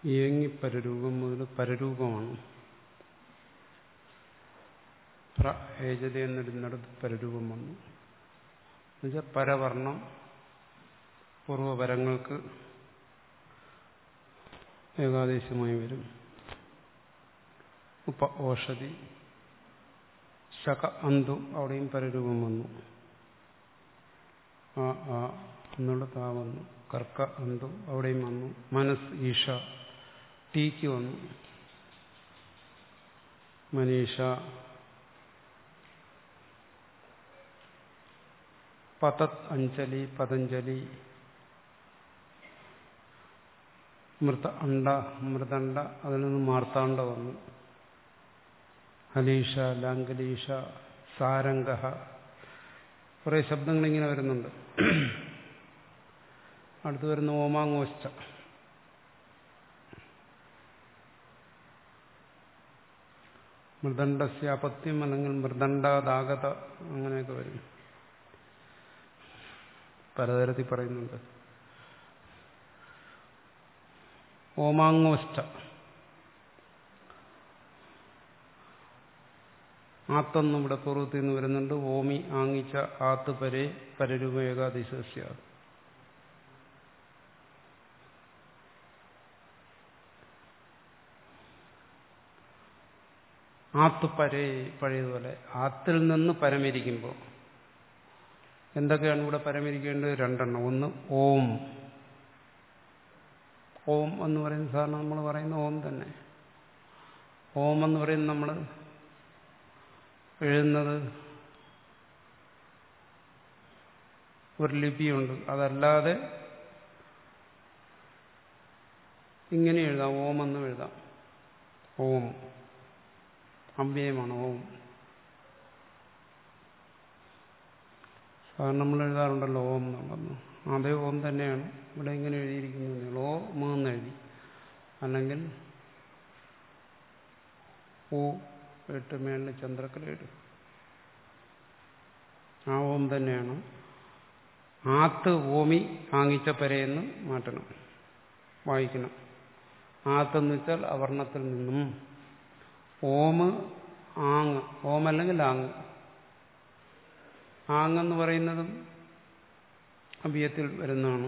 ഏങ്ങി പരരൂപം മുതൽ പരരൂപമാണ് പ്ര ഏജത എന്നിടുന്നിടത്ത് പരരൂപം വന്നു എന്നുവെച്ചാൽ പരവർണം പൂർവപരങ്ങൾക്ക് ഏകാദേശമായി വരും ഉപ ഓഷധി ശക അന്തു അവിടെയും പരരൂപം വന്നു ആ ആ എന്നുള്ള താ വന്നു കർക്ക അന്തു അവിടെയും വന്നു മനസ് ഈഷ ടീക്ക് വന്നു മനീഷ പതത് അഞ്ജലി പതഞ്ജലി മൃത അണ്ട മൃദണ്ഡ അതിൽ നിന്ന് മാർത്താണ്ഡ വന്നു ഹലീഷ ലാംഗലീഷ സാരംഗ കുറേ ശബ്ദങ്ങൾ ഇങ്ങനെ വരുന്നുണ്ട് അടുത്ത് വരുന്ന ഓമാങ്ങോസ്റ്റ മൃദണ്ഡസ്യ അപത്യം അല്ലെങ്കിൽ മൃദണ്ഡാതാഗത അങ്ങനെയൊക്കെ വരും പലതരത്തിൽ പറയുന്നുണ്ട് ഓമാങ്ങോസ്റ്റ ആത്തൊന്നും ഇവിടെ പൂർവ്വത്തിൽ നിന്ന് വരുന്നുണ്ട് ഓമി ആങ്ങിച്ച ആത്ത് പരെ പരരൂപ ഏകാദിശസ്യ ആത്ത് പരേ പഴയതുപോലെ ആത്തിൽ നിന്ന് പരമിരിക്കുമ്പോൾ എന്തൊക്കെയാണ് ഇവിടെ പരമിരിക്കേണ്ടത് രണ്ടെണ്ണം ഒന്ന് ഓം ഓം എന്ന് പറയുന്ന സാധാരണ നമ്മൾ പറയുന്ന ഓം തന്നെ ഓം എന്ന് പറയുന്നത് നമ്മൾ എഴുതുന്നത് ഒരു ലിപിയുണ്ട് അതല്ലാതെ ഇങ്ങനെ എഴുതാം ഓം എന്ന് എഴുതാം ഓം അവ്യയമാണ് ഓം സാധാരണ നമ്മൾ എഴുതാറുണ്ടല്ലോ ഓം എന്നുള്ളത് അതേ ഓം തന്നെയാണ് ഇവിടെ ഇങ്ങനെ എഴുതിയിരിക്കുന്നത് ഓ മൂന്ന് എഴുതി അല്ലെങ്കിൽ ഓ എട്ട് മേളിൽ ചന്ദ്രക്കലയിടും ആ ഓം തന്നെയാണ് ആത്ത് ഓമി ആങ്ങിച്ച പരയെന്ന് മാറ്റണം വായിക്കണം ആത്തെന്ന് വെച്ചാൽ അവർണത്തിൽ നിന്നും ഓമ് ആങ് ഓമല്ലെങ്കിൽ ആങ് ആങ്ങെന്ന് പറയുന്നതും അഭിയത്തിൽ വരുന്നതാണ്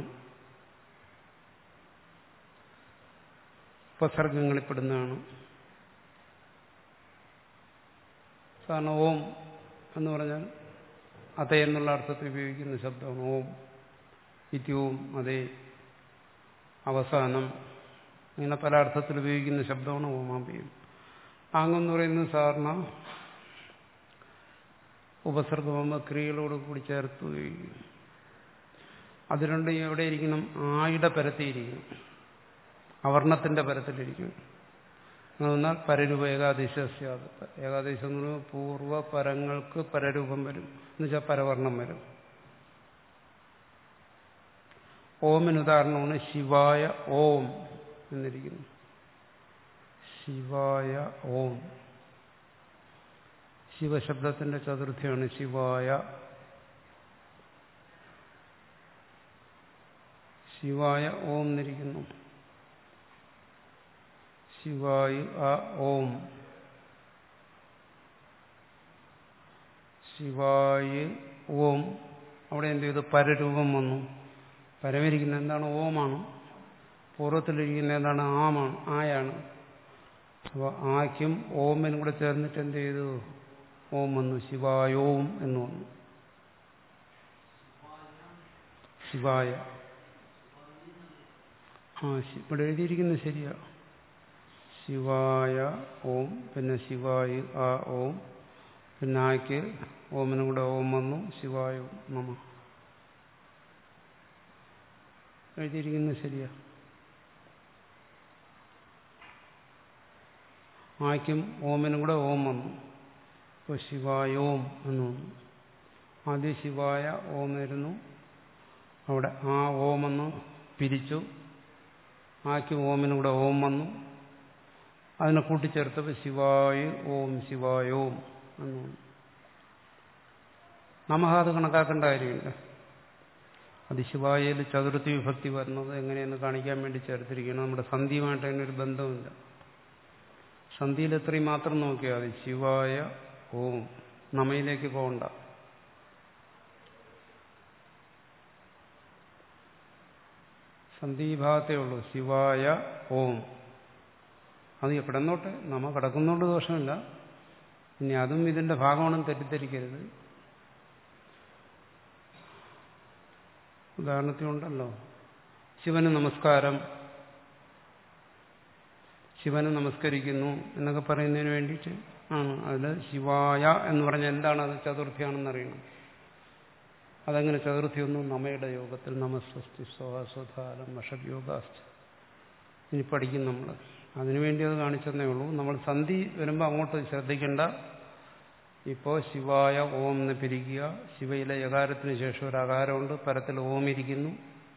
ഉപസർഗങ്ങളിൽപ്പെടുന്നതാണ് സാധാരണ ഓം എന്ന് പറഞ്ഞാൽ അതേ എന്നുള്ള അർത്ഥത്തിൽ ഉപയോഗിക്കുന്ന ശബ്ദമാണ് ഓം ഇത്യവും അതേ അവസാനം ഇങ്ങനെ പല അർത്ഥത്തിൽ ഉപയോഗിക്കുന്ന ശബ്ദമാണ് ഓമാമ്പിയം ആങ്ങെന്ന് പറയുന്നത് സാധാരണ ഉപസർഗമാകുമ്പോൾ ക്രിയകളോട് കൂടി ചേർത്ത് ഉപയോഗിക്കും അത് രണ്ടും എവിടെ ഇരിക്കണം ആയുടെ പരത്തിയിരിക്കണം അവർണത്തിന്റെ പരത്തിലിരിക്കും എന്നാൽ പരരൂപ ഏകാദേശസ്യ ഏകാദേശം എന്ന് പറയുമ്പോൾ പൂർവ്വ പരങ്ങൾക്ക് പരരൂപം വരും എന്നുവെച്ചാൽ പരവർണം വരും ഓമിന് ഉദാഹരണമാണ് ശിവായ ഓം എന്നിരിക്കുന്നു ശിവായ ഓം ശിവശബ്ദത്തിന്റെ ചതുർത്ഥിയാണ് ശിവായ ശിവായ ഓം എന്നിരിക്കുന്നു ശിവായു ആ ഓം ശിവായു ഓം അവിടെ എന്ത് ചെയ്തു പരരൂപം വന്നു പരമിരിക്കുന്ന എന്താണ് ഓമാണ് പൂർവ്വത്തിലിരിക്കുന്ന എന്താണ് ആമാണ് ആയാണ് അപ്പോൾ ആക്കും ഓമിനും കൂടെ ചേർന്നിട്ട് എന്ത് ചെയ്തു ഓം വന്നു ശിവായോം എന്ന് വന്നു ശിവായ ആ ഇവിടെ എഴുതിയിരിക്കുന്നത് ശരിയാ ശിവായ ഓം പിന്നെ ശിവായു ആ ഓം പിന്നെ ആക്ക് ഓമിനും കൂടെ ഓം വന്നു ശിവായ നമ എഴുതിയിരിക്കുന്നത് ശരിയാ ആക്കും ഓമിനും കൂടെ ഓം വന്നു ഇപ്പോൾ ശിവായോം എന്ന് വന്നു ആദ്യം ശിവായ ഓം ആയിരുന്നു അവിടെ ആ ഓമെന്ന് പിരിച്ചു ആക്കും ഓമിനും കൂടെ ഓം വന്നു അതിനെ കൂട്ടിച്ചേർത്തപ്പോൾ ശിവായ ഓം ശിവായോം എന്ന് വന്നു നമഹ അത് കണക്കാക്കേണ്ട കാര്യമില്ല അതിശിവായയിൽ ചതുർത്ഥി വിഭക്തി വരുന്നത് എങ്ങനെയെന്ന് കാണിക്കാൻ വേണ്ടി ചേർത്തിരിക്കണം നമ്മുടെ സന്ധിയുമായിട്ട് അതിനൊരു ബന്ധമില്ല സന്ധിയിൽ എത്രയും മാത്രം നോക്കിയാൽ മതി ശിവായ ഓം നമയിലേക്ക് പോകണ്ട സന്ധി ഭാഗത്തേ ഉള്ളൂ ശിവായ ഓം അത് കിടന്നോട്ടെ നമ്മ കിടക്കുന്നോണ്ട് ദോഷമില്ല ഇനി അതും ഇതിന്റെ ഭാഗമാണെന്ന് തെറ്റിദ്ധരിക്കരുത് ഉദാഹരണത്തിനുണ്ടല്ലോ ശിവന് നമസ്കാരം ശിവന് നമസ്കരിക്കുന്നു എന്നൊക്കെ പറയുന്നതിന് വേണ്ടിയിട്ട് ആണ് അതിൽ ശിവായ എന്ന് പറഞ്ഞാൽ എന്താണ് അത് ചതുർത്ഥിയാണെന്ന് അറിയണം അതങ്ങനെ ചതുർത്ഥിയൊന്നും നമ്മയുടെ യോഗത്തിൽ നമസ്വസ്തി സ്വധാലം വഷബ് യോഗാസ്ഥ ഇനി പഠിക്കും നമ്മൾ അതിനുവേണ്ടി അത് കാണിച്ചെന്നേ ഉള്ളൂ നമ്മൾ സന്ധി വരുമ്പോൾ അങ്ങോട്ട് ശ്രദ്ധിക്കേണ്ട ഇപ്പോൾ ശിവായ ഓം എന്ന് പിരിക്കുക ശിവയിലെ യകാരത്തിന് ശേഷം ഒരു അകാരമുണ്ട് പരത്തിൽ ഓം ഇരിക്കുന്നു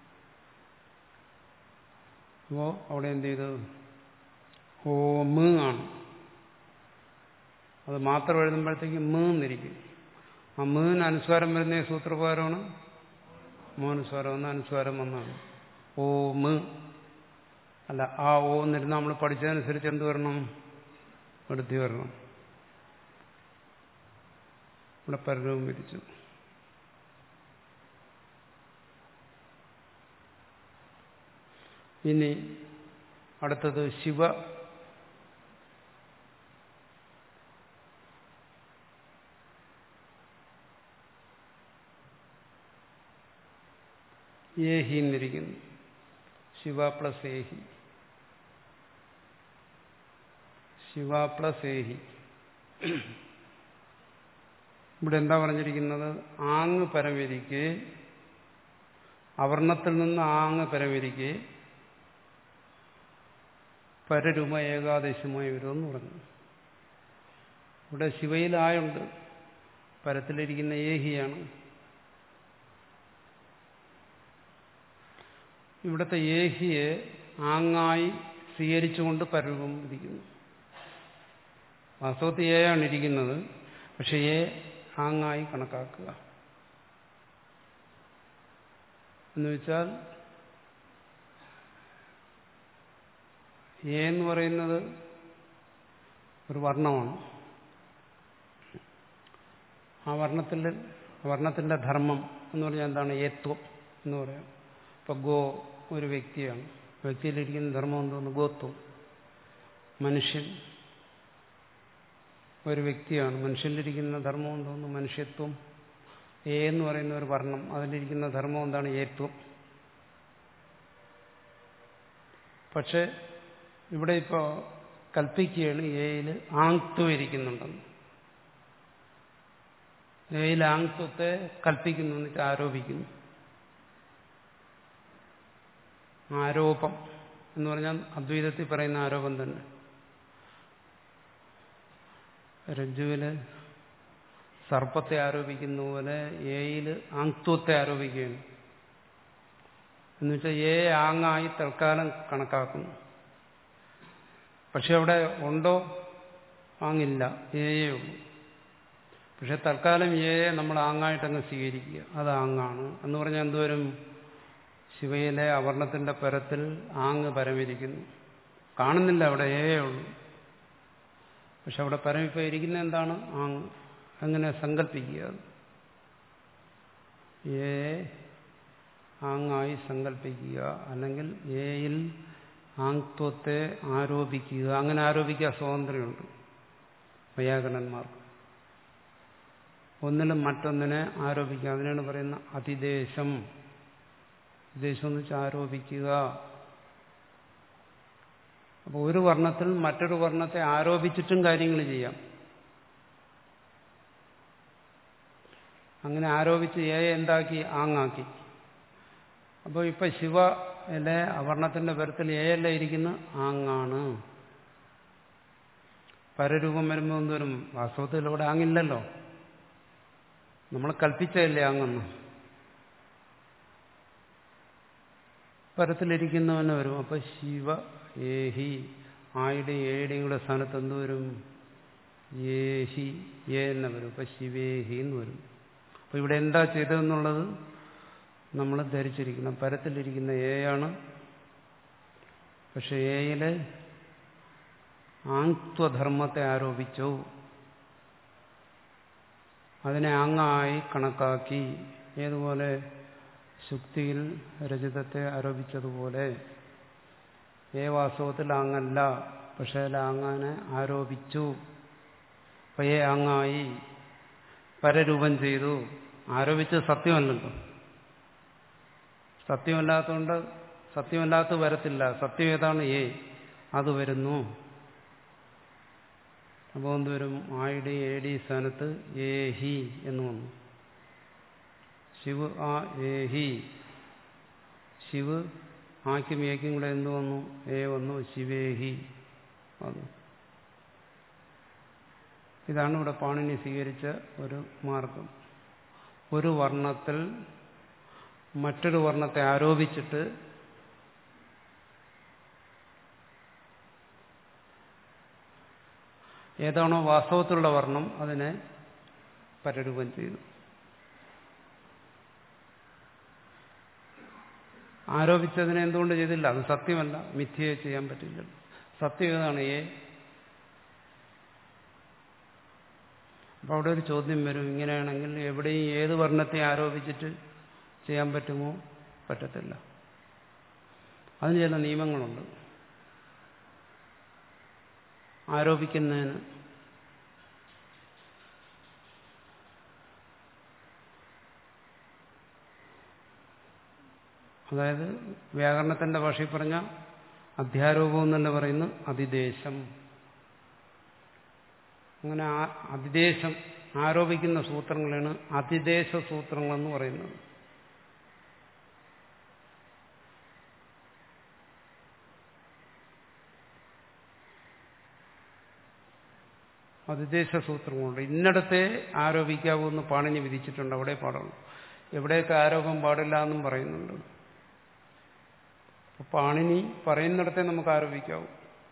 അപ്പോൾ അവിടെ എന്ത് ചെയ്തു ഓം ആണ് അത് മാത്രം എഴുതുമ്പോഴത്തേക്ക് മ് എന്നിരിക്കും ആ മീന് അനുസ്വാരം വരുന്ന സൂത്രപ്രകാരമാണ് മോനുസ്വാരം എന്ന അനുസ്വാരം വന്നാണ് ഓ മ് അല്ല ആ ഓ എന്നിരുന്ന് നമ്മൾ പഠിച്ചതനുസരിച്ച് എന്ത് വരണം എടുത്തി വരണം ഇവിടെ പരരവും വിരിച്ചു ഇനി അടുത്തത് ശിവ ഏഹി എന്നിരിക്കുന്നു ശിവ പ്ലസ് ഏഹി ശിവ പ്ലസ് ഏഹി ഇവിടെ എന്താ പറഞ്ഞിരിക്കുന്നത് ആങ് പരമരിക്ക് അവർണത്തിൽ നിന്ന് ആങ് പരമരിക്ക് പരരുമ ഏകാദശമായി വരുമെന്ന് പറഞ്ഞു ഇവിടെ ശിവയിൽ ആയുണ്ട് പരത്തിലിരിക്കുന്ന ഏഹിയാണ് ഇവിടുത്തെ ഏഹിയെ ആങ്ങായി സ്വീകരിച്ചുകൊണ്ട് പരരൂപം ഇരിക്കുന്നു വാസ്തവത്തിൽ ഏയാണ് ഇരിക്കുന്നത് പക്ഷെ ഏ ആങ്ങായി കണക്കാക്കുക എന്നുവെച്ചാൽ എ എന്ന് പറയുന്നത് ഒരു വർണ്ണമാണ് ആ വർണ്ണത്തിൽ വർണ്ണത്തിന്റെ ധർമ്മം എന്ന് പറഞ്ഞാൽ എന്താണ് ഏത്വം എന്ന് പറയാം ഇപ്പൊ ഗോ ഒരു വ്യക്തിയാണ് വ്യക്തിയിലിരിക്കുന്ന ധർമ്മം എന്തോന്ന് ഗോത്വം മനുഷ്യൻ ഒരു വ്യക്തിയാണ് മനുഷ്യനിലിരിക്കുന്ന ധർമ്മം എന്തോന്ന് മനുഷ്യത്വം എ എന്ന് പറയുന്ന ഒരു വർണ്ണം അതിലിരിക്കുന്ന ധർമ്മം എന്താണ് ഏത്വം പക്ഷെ ഇവിടെ ഇപ്പോൾ കൽപ്പിക്കുകയാണ് എയിൽ ആങ്ത്വം ഇരിക്കുന്നുണ്ടെന്ന് എയിൽ ആങ്ത്വത്തെ കൽപ്പിക്കുന്നു എന്നിട്ട് ആരോപിക്കുന്നു ആരോപം എന്ന് പറഞ്ഞാൽ അദ്വൈതത്തിൽ പറയുന്ന ആരോപം തന്നെ രജ്ജുവില് സർപ്പത്തെ ആരോപിക്കുന്ന പോലെ ഏയിൽ ആങ്ത്വത്തെ ആരോപിക്കുകയാണ് എന്നുവെച്ചാൽ ഏ ആങ്ങായി തൽക്കാലം കണക്കാക്കുന്നു പക്ഷെ അവിടെ ഉണ്ടോ ആങ്ങില്ല ഏയേ ഉള്ളൂ പക്ഷെ തൽക്കാലം ഏയെ നമ്മൾ ആങ്ങായിട്ടങ്ങ് സ്വീകരിക്കുക അത് ആങ്ങാണ് എന്ന് പറഞ്ഞാൽ എന്തുവരും ശിവയിലെ അവർണത്തിന്റെ പരത്തിൽ ആങ് പരമിരിക്കുന്നു കാണുന്നില്ല അവിടെ ഏയേ ഉള്ളൂ പക്ഷെ അവിടെ പരമിപ്പോ ഇരിക്കുന്ന എന്താണ് ആങ് അങ്ങനെ സങ്കല്പിക്കുക ഏ ആങ്ങായി സങ്കല്പിക്കുക അല്ലെങ്കിൽ ഏയിൽ ആങ്ത്വത്തെ ആരോപിക്കുക അങ്ങനെ ആരോപിക്കുക സ്വാതന്ത്ര്യമുണ്ട് വൈയാകരണന്മാർക്ക് ഒന്നിലും മറ്റൊന്നിനെ ആരോപിക്കുക അതിനാണ് പറയുന്ന അതിദേശം ദേശം എന്ന് വെച്ചാൽ ആരോപിക്കുക അപ്പോൾ ഒരു വർണ്ണത്തിൽ മറ്റൊരു വർണ്ണത്തെ ആരോപിച്ചിട്ടും കാര്യങ്ങൾ ചെയ്യാം അങ്ങനെ ആരോപിച്ച് ഏ എന്താക്കി ആങ്ങാക്കി അപ്പോൾ ഇപ്പൊ ശിവയിലെ അവർണത്തിന്റെ പരത്തിൽ ഏയല്ല ഇരിക്കുന്ന ആങ്ങാണ് പരരൂപം വരുമ്പോൾ എന്തോരും വാസ്തവത്തിൽ ഇവിടെ ആങ്ങില്ലല്ലോ നമ്മൾ കൽപ്പിച്ചതല്ലേ ആങ്ങെന്ന് പരത്തിലിരിക്കുന്നവന് വരും അപ്പൊ ശിവ ഏഹി ആയുടെയും ഏയുടെയും കൂടെ സ്ഥാനത്ത് എന്ത് വരും ഏഹി ഏ എന്ന് വരും അപ്പൊ ശിവേഹി എന്ന് വരും അപ്പൊ ഇവിടെ എന്താ ചെയ്തതെന്നുള്ളത് നമ്മൾ ധരിച്ചിരിക്കുന്നത് പരത്തിലിരിക്കുന്ന എ ആണ് പക്ഷെ എയില് ആങ്ത്വധർമ്മത്തെ ആരോപിച്ചു അതിനെ അങ്ങായി കണക്കാക്കി ഏതുപോലെ ശുക്തിയിൽ രചിതത്തെ ആരോപിച്ചതുപോലെ ഏ വാസ്തവത്തിൽ അങ്ങല്ല പക്ഷേ അതിൽ അങ്ങാനെ ആരോപിച്ചു അപ്പൊ ഏ അങ്ങായി പരരൂപം ചെയ്തു ആരോപിച്ചത് സത്യമല്ലല്ലോ സത്യമല്ലാത്തതുകൊണ്ട് സത്യമല്ലാത്ത വരത്തില്ല സത്യം ഏതാണ് ഏ അത് വരുന്നു അപ്പോൾ എന്തുവരും ആയിടി എ ഡി സ്ഥാനത്ത് ഏ ഹി എന്ന് വന്നു ശിവ് ആ ഏ ഹി ശിവ് ആക്കും ഏക്കും കൂടെ എന്ത് വന്നു ഏ വന്നു ശിവേഹി വന്നു ഇതാണ് ഇവിടെ പാണിനി സ്വീകരിച്ച ഒരു മാർഗം ഒരു വർണ്ണത്തിൽ മറ്റൊരു വർണ്ണത്തെ ആരോപിച്ചിട്ട് ഏതാണോ വാസ്തവത്തിലുള്ള വർണ്ണം അതിനെ പരരൂപം ചെയ്തു ആരോപിച്ചതിനെ എന്തുകൊണ്ട് ചെയ്തില്ല അത് സത്യമല്ല മിഥ്യയെ ചെയ്യാൻ പറ്റില്ല സത്യം ഏതാണ് ഏ അപ്പോൾ അവിടെ ഒരു ചോദ്യം വരും ഇങ്ങനെയാണെങ്കിൽ എവിടെയും ഏത് വർണ്ണത്തെ ആരോപിച്ചിട്ട് ചെയ്യാൻ പറ്റുമോ പറ്റത്തില്ല അതിന് ചില നിയമങ്ങളുണ്ട് ആരോപിക്കുന്നതിന് അതായത് വ്യാകരണത്തിന്റെ ഭാഷയിൽ പറഞ്ഞ അധ്യാരോപം എന്ന് തന്നെ പറയുന്നു അതിദേശം അങ്ങനെ അതിദേശം ആരോപിക്കുന്ന സൂത്രങ്ങളാണ് അതിദേശ സൂത്രങ്ങളെന്ന് പറയുന്നത് അതിദേശ സൂത്രങ്ങളുണ്ട് ഇന്നിടത്തെ ആരോപിക്കാവൂ എന്ന് പാണിനി വിധിച്ചിട്ടുണ്ട് അവിടെ പാടുള്ളൂ എവിടെയൊക്കെ ആരോപം പാടില്ല എന്നും പറയുന്നുണ്ട് പാണിനി പറയുന്നിടത്തെ നമുക്ക് ആരോപിക്കാവൂ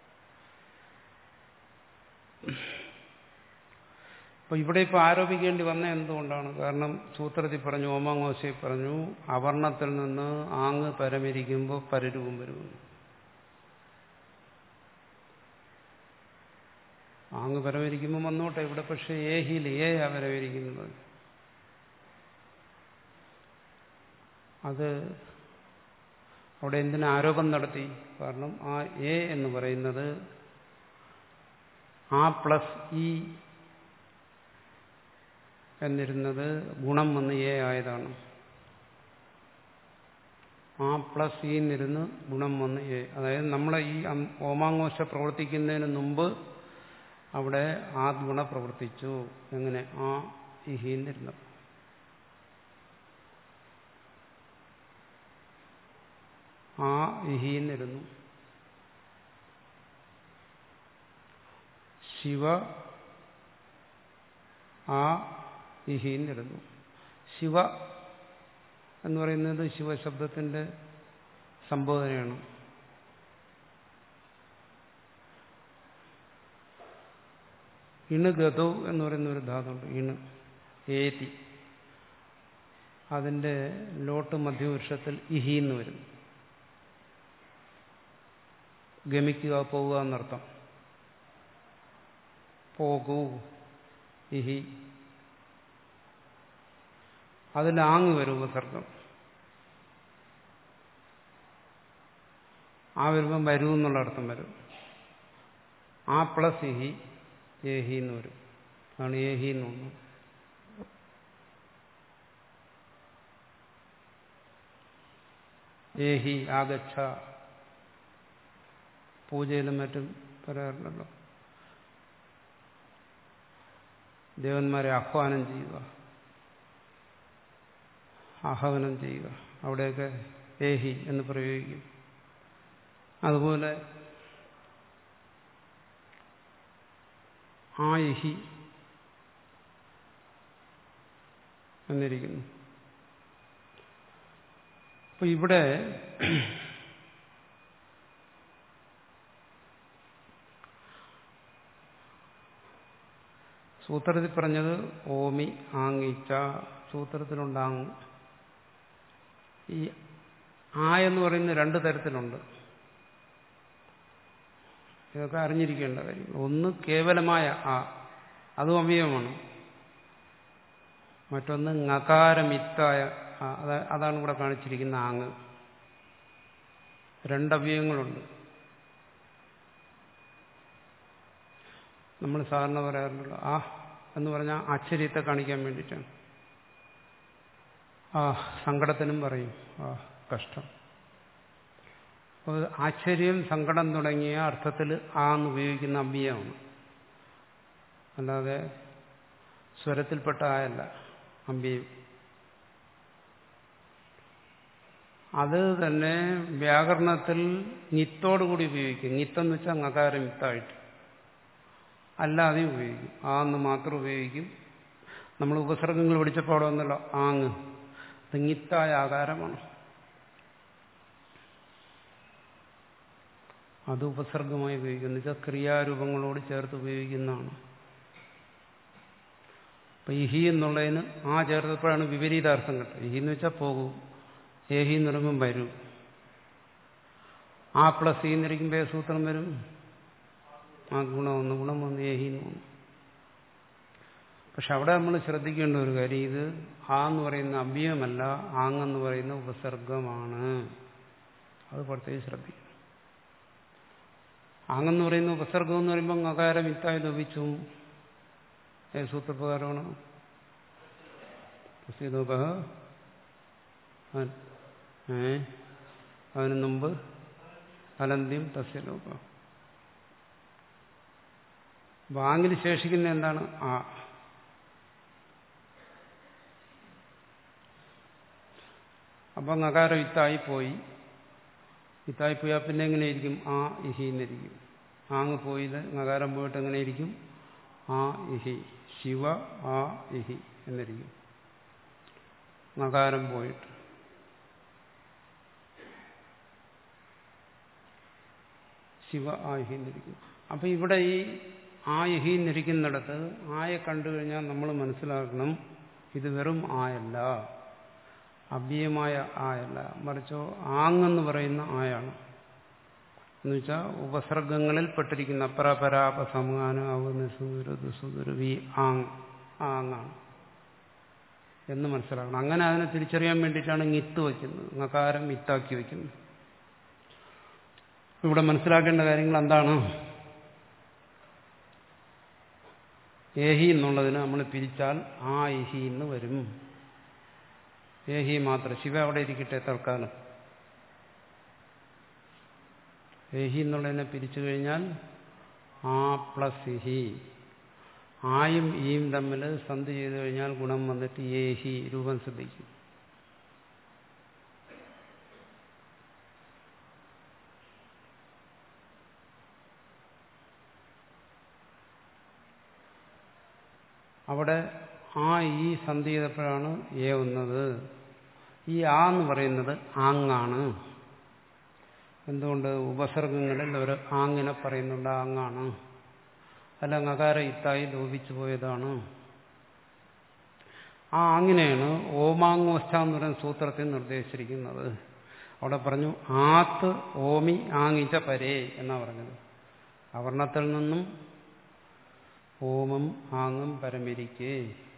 അപ്പൊ ഇവിടെ ഇപ്പൊ ആരോപിക്കേണ്ടി വന്ന എന്തുകൊണ്ടാണ് കാരണം സൂത്രത്തിൽ പറഞ്ഞു ഓമാങ്ങോശയിൽ പറഞ്ഞു അവർണത്തിൽ നിന്ന് ആങ് പരമിരിക്കുമ്പോൾ പരരൂപം വരുമെന്ന് ആങ് പരമിരിക്കുമ്പോൾ വന്നോട്ടെ ഇവിടെ പക്ഷെ ഏഹിൽ ഏ പരമിരിക്കുന്നത് അത് അവിടെ എന്തിനു ആരോപം നടത്തി കാരണം ആ എ എന്ന് പറയുന്നത് ആ പ്ലസ് ഇ എന്നിരുന്നത് ഗുണം വന്ന് എ ആയതാണ് ആ പ്ലസ് ഇ എന്നിരുന്ന് ഗുണം വന്ന് എ അതായത് നമ്മളെ ഈ ഓമാങ്ങോശ പ്രവർത്തിക്കുന്നതിന് മുമ്പ് അവിടെ ആ ഗുണ പ്രവർത്തിച്ചു എങ്ങനെ ആ ഇഹിന്നിരുന്നു ആ ഇഹിന്നിരുന്നു ശിവ ആ ഇഹിന്നിരുന്നു ശിവ എന്ന് പറയുന്നത് ശിവശബ്ദത്തിന്റെ സംബോധനയാണ് ഇണ് ഗതൗ എന്ന് പറയുന്ന ഒരു ധാതുണ്ട് ഇണ് ഏതി അതിന്റെ ലോട്ട് മധ്യപുരുഷത്തിൽ ഇഹി എന്ന് വരും ഗമിക്കുക പോവുക എന്നർത്ഥം പോകൂ ഇഹി അതിൽ ആങ് വരും ഉപസർഗം ആ വരുമ്പം വരൂ എന്നുള്ള അർത്ഥം വരും ആ പ്ലസ് ഇഹി ഏഹി എന്ന് വരും ആണ് ഏഹി എന്ന് തോന്നുന്നു ഏഹി ആഗച്ഛ പൂജയിലും മറ്റും പറയാറുണ്ടല്ലോ ദേവന്മാരെ ആഹ്വാനം ചെയ്യുക ആഹ്വാനം ചെയ്യുക അവിടെയൊക്കെ ഏഹി എന്ന് പ്രയോഗിക്കും അതുപോലെ ആയിഹി എന്നിരിക്കുന്നു അപ്പൊ ഇവിടെ സൂത്രത്തിൽ പറഞ്ഞത് ഓമി ആങ്ങിച്ച സൂത്രത്തിലുണ്ടാങ് ഈ ആ എന്ന് പറയുന്നത് രണ്ട് തരത്തിലുണ്ട് ഇതൊക്കെ അറിഞ്ഞിരിക്കേണ്ട കാര്യം ഒന്ന് കേവലമായ ആ അതും അവയവമാണ് മറ്റൊന്ന് ngകാരമിത്തായ ആ അതാണ് ഇവിടെ കാണിച്ചിരിക്കുന്ന ആങ് രണ്ടവയവങ്ങളുണ്ട് നമ്മൾ സാധാരണ പറയാറുണ്ടല്ലോ ആ എന്ന് പറഞ്ഞാൽ ആശ്ചര്യത്തെ കാണിക്കാൻ വേണ്ടിയിട്ടാണ് ആ സങ്കടത്തിനും പറയും ആ കഷ്ടം അപ്പോൾ ആശ്ചര്യം സങ്കടം തുടങ്ങിയ അർത്ഥത്തിൽ ആ എന്ന് ഉപയോഗിക്കുന്ന അമ്പിയമാണ് അല്ലാതെ സ്വരത്തിൽപ്പെട്ട ആയല്ല അമ്പിയും അത് തന്നെ വ്യാകരണത്തിൽ നിത്തോടുകൂടി ഉപയോഗിക്കും നിത്തെന്ന് വെച്ചാൽ ngകാരം മിത്തായിട്ട് അല്ലാതെ ഉപയോഗിക്കും ആ എന്ന് മാത്രം ഉപയോഗിക്കും നമ്മൾ ഉപസർഗങ്ങൾ പഠിച്ചപ്പോൾ അവിടെ വന്നല്ലോ ആങ് അത് നിത്തായ ആകാരമാണ് അത് ഉപസർഗമായി ഉപയോഗിക്കുന്നു വെച്ചാൽ ക്രിയാരൂപങ്ങളോട് ചേർത്ത് ഉപയോഗിക്കുന്നതാണ് അപ്പൊ ഇഹി എന്നുള്ളതിന് ആ ചേർത്തപ്പോഴാണ് വിപരീതാർത്ഥം കിട്ടുക ഇഹി എന്ന് വെച്ചാൽ പോകൂ ഏഹി എന്ന് പറയുമ്പം വരൂ ആ പ്ലസ് ഈ എന്നിരിക്കുമ്പോൾ സൂത്രം വരും ആ ഗുണം ഒന്ന് ഗുണം വന്ന് ഏഹി എന്ന് വന്നു പക്ഷെ അവിടെ നമ്മൾ ശ്രദ്ധിക്കേണ്ട ഒരു കാര്യം ഇത് ആ എന്ന് പറയുന്ന അഭ്യമല്ല ആങ്ങെന്ന് പറയുന്ന ഉപസർഗമാണ് അത് പ്രത്യേകം ശ്രദ്ധിക്കണം ആങ്ങെന്ന് പറയുന്ന ഉപസർഗം എന്ന് പറയുമ്പോൾ അകാരം ഇത്തായി ലോപിച്ചു ഏത് സൂത്രപ്രകാരമാണ് ലോപ ഏ അതിന് മുമ്പ് അലന്ത്യം തസ്യലോപ ബാങ്കിൽ ശേഷിക്കുന്ന എന്താണ് ആ അപ്പം നകാരം ഇത്തായി പോയി ഇത്തായി പോയാൽ പിന്നെ എങ്ങനെയിരിക്കും ആ ഇഹി എന്നിരിക്കും ആങ് പോയത് നകാരം പോയിട്ട് എങ്ങനെയിരിക്കും ആ ഇഹി ശിവ ആ ഇഹി എന്നിരിക്കും നകാരം പോയിട്ട് ശിവ ആ ഇഹി എന്നിരിക്കും അപ്പൊ ഇവിടെ ഈ ആ ഇഹി എന്നിരിക്കുന്നിടത്ത് ആയെ കണ്ടു കഴിഞ്ഞാൽ നമ്മൾ മനസ്സിലാക്കണം ഇത് വെറും ആയല്ല അവ്യയമായ ആയല്ല മറിച്ചോ ആങ്ങെന്ന് പറയുന്ന ആയാണ് എന്നുവെച്ചാൽ ഉപസർഗങ്ങളിൽ പെട്ടിരിക്കുന്ന പരപരാപസമാന അവനുസുരവി ആങ് ആങ്ങാണ് എന്ന് മനസ്സിലാക്കണം അങ്ങനെ അതിനെ തിരിച്ചറിയാൻ വേണ്ടിയിട്ടാണ് ഇത്ത് വയ്ക്കുന്നത് ngകാരം ഇത്താക്കി വയ്ക്കുന്നത് ഇവിടെ മനസ്സിലാക്കേണ്ട കാര്യങ്ങൾ എന്താണ് ഏഹി എന്നുള്ളതിന് നമ്മൾ പിരിച്ചാൽ ആ ഇഹി എന്ന് വരും ഏഹി മാത്രം ശിവ അവിടെ ഇരിക്കട്ടെ തൽക്കാലം ഏഹി എന്നുള്ളതിനെ പിരിച്ചു കഴിഞ്ഞാൽ ആ പ്ലസ് ഇഹി ആയും ഈയും തമ്മിൽ സന്ധി ചെയ്തു കഴിഞ്ഞാൽ ഗുണം വന്നിട്ട് ഏഹി രൂപം ശ്രദ്ധിക്കും അവിടെ ആ ഈ സന്ധി ചെയ്തപ്പോഴാണ് ഏ വന്നത് ഈ ആ എന്ന് പറയുന്നത് ആങ്ങാണ് എന്തുകൊണ്ട് ഉപസർഗങ്ങളിൽ ഒരു ആങ്ങിനെ പറയുന്നുണ്ട് ആങ്ങാണ് അല്ല ngകാര ഇത്തായി ലോപിച്ചു പോയതാണ് ആ ആങ്ങിനെയാണ് ഓമാങ്ങോസ്ഥ എന്ന് പറയുന്ന സൂത്രത്തിൽ നിർദ്ദേശിച്ചിരിക്കുന്നത് അവിടെ പറഞ്ഞു ആത്ത് ഓമി ആങ്ങിച്ച പരേ എന്നാ പറഞ്ഞത് അവർണത്തിൽ നിന്നും ഓമം ആങ്ങും പരമിരിക്കേ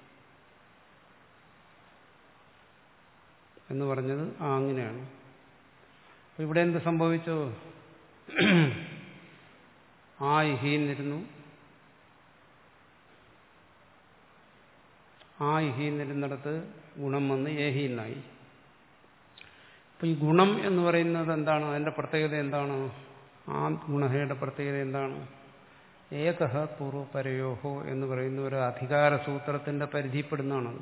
എന്ന് പറഞ്ഞത് ആ അങ്ങനെയാണ് അപ്പൊ ഇവിടെ എന്ത് സംഭവിച്ചു ആ ഇഹീന്നിരുന്നു ആ ഇഹീന്നിരുന്നിടത്ത് ഗുണം വന്ന് ഏഹീന്നായി അപ്പൊ ഈ ഗുണം എന്ന് പറയുന്നത് എന്താണ് അതിന്റെ പ്രത്യേകത എന്താണ് ആ ഗുണഹയുടെ പ്രത്യേകത എന്താണ് ഏകഹ പൂർവപരയോഹോ എന്ന് പറയുന്ന ഒരു അധികാര സൂത്രത്തിന്റെ പരിധിപ്പെടുന്നതാണത്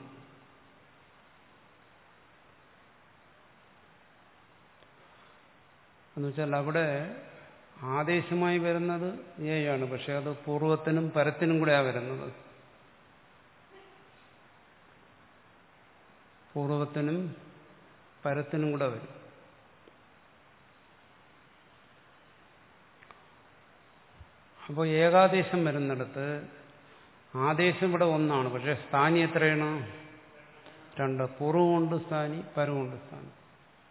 എന്നുവെച്ചാൽ അവിടെ ആദേശമായി വരുന്നത് ഏയാണ് പക്ഷെ അത് പൂർവത്തിനും പരത്തിനും കൂടെയാണ് വരുന്നത് പൂർവത്തിനും പരത്തിനും കൂടെ വരും അപ്പോൾ ഏകാദേശം വരുന്നിടത്ത് ആദേശം ഇവിടെ ഒന്നാണ് പക്ഷെ സ്ഥാനി എത്രയാണ് രണ്ട് പൂർവമുണ്ട് സ്ഥാനി പരമുണ്ട് സ്ഥാനി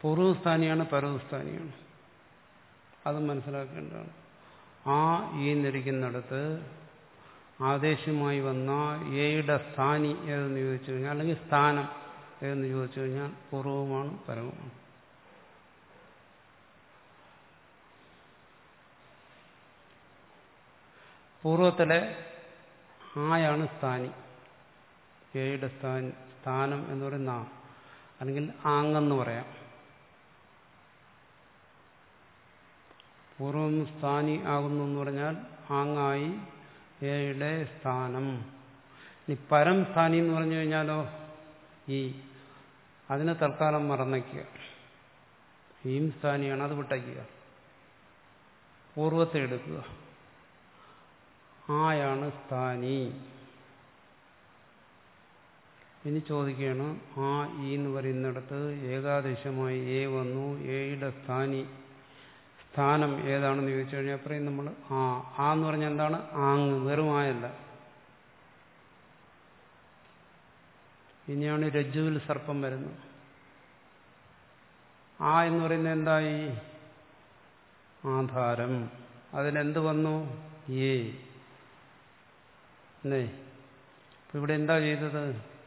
പൂർവസ്ഥാനിയാണ് പരവസ്ഥാനിയാണ് അതും മനസ്സിലാക്കേണ്ടതാണ് ആ ഈ എന്നിരിക്കുന്നിടത്ത് ആദേശമായി വന്ന എയുടെ സ്ഥാനി ഏതെന്ന് ചോദിച്ചു കഴിഞ്ഞാൽ അല്ലെങ്കിൽ സ്ഥാനം ഏതെന്ന് ചോദിച്ചു കഴിഞ്ഞാൽ പൂർവമാണ് പരവുമാണ് പൂർവത്തിലെ ആയാണ് സ്ഥാനി എയുടെ സ്ഥാനി സ്ഥാനം എന്ന് പറയുന്ന ആ അല്ലെങ്കിൽ ആങ്ങെന്ന് പറയാം പൂർവം സ്ഥാനി ആകുന്നു എന്ന് പറഞ്ഞാൽ ആങ്ങായി എയുടെ സ്ഥാനം ഇനി പരം സ്ഥാനി എന്ന് പറഞ്ഞു കഴിഞ്ഞാലോ ഈ അതിനെ തൽക്കാലം മറന്നയ്ക്കുക ഈം സ്ഥാനിയാണ് അത് വിട്ടയ്ക്കുക പൂർവത്തെ എടുക്കുക ആയാണ് സ്ഥാനി ഇനി ചോദിക്കുകയാണ് ആ ഈ എന്ന് പറയുന്നിടത്ത് ഏകാദേശമായി എ വന്നു എയുടെ സ്ഥാനി സ്ഥാനം ഏതാണെന്ന് ചോദിച്ചു കഴിഞ്ഞാൽ പറയും നമ്മൾ ആ ആ എന്ന് പറഞ്ഞാൽ എന്താണ് ആങ് വെറുമായല്ല ഇനിയാണ് രജ്ജുവിൽ സർപ്പം വരുന്നത് ആ എന്ന് പറയുന്നത് എന്തായി ആധാരം അതിലെന്ത് വന്നു ഏ എന്നേ അപ്പൊ ഇവിടെ എന്താ ചെയ്തത്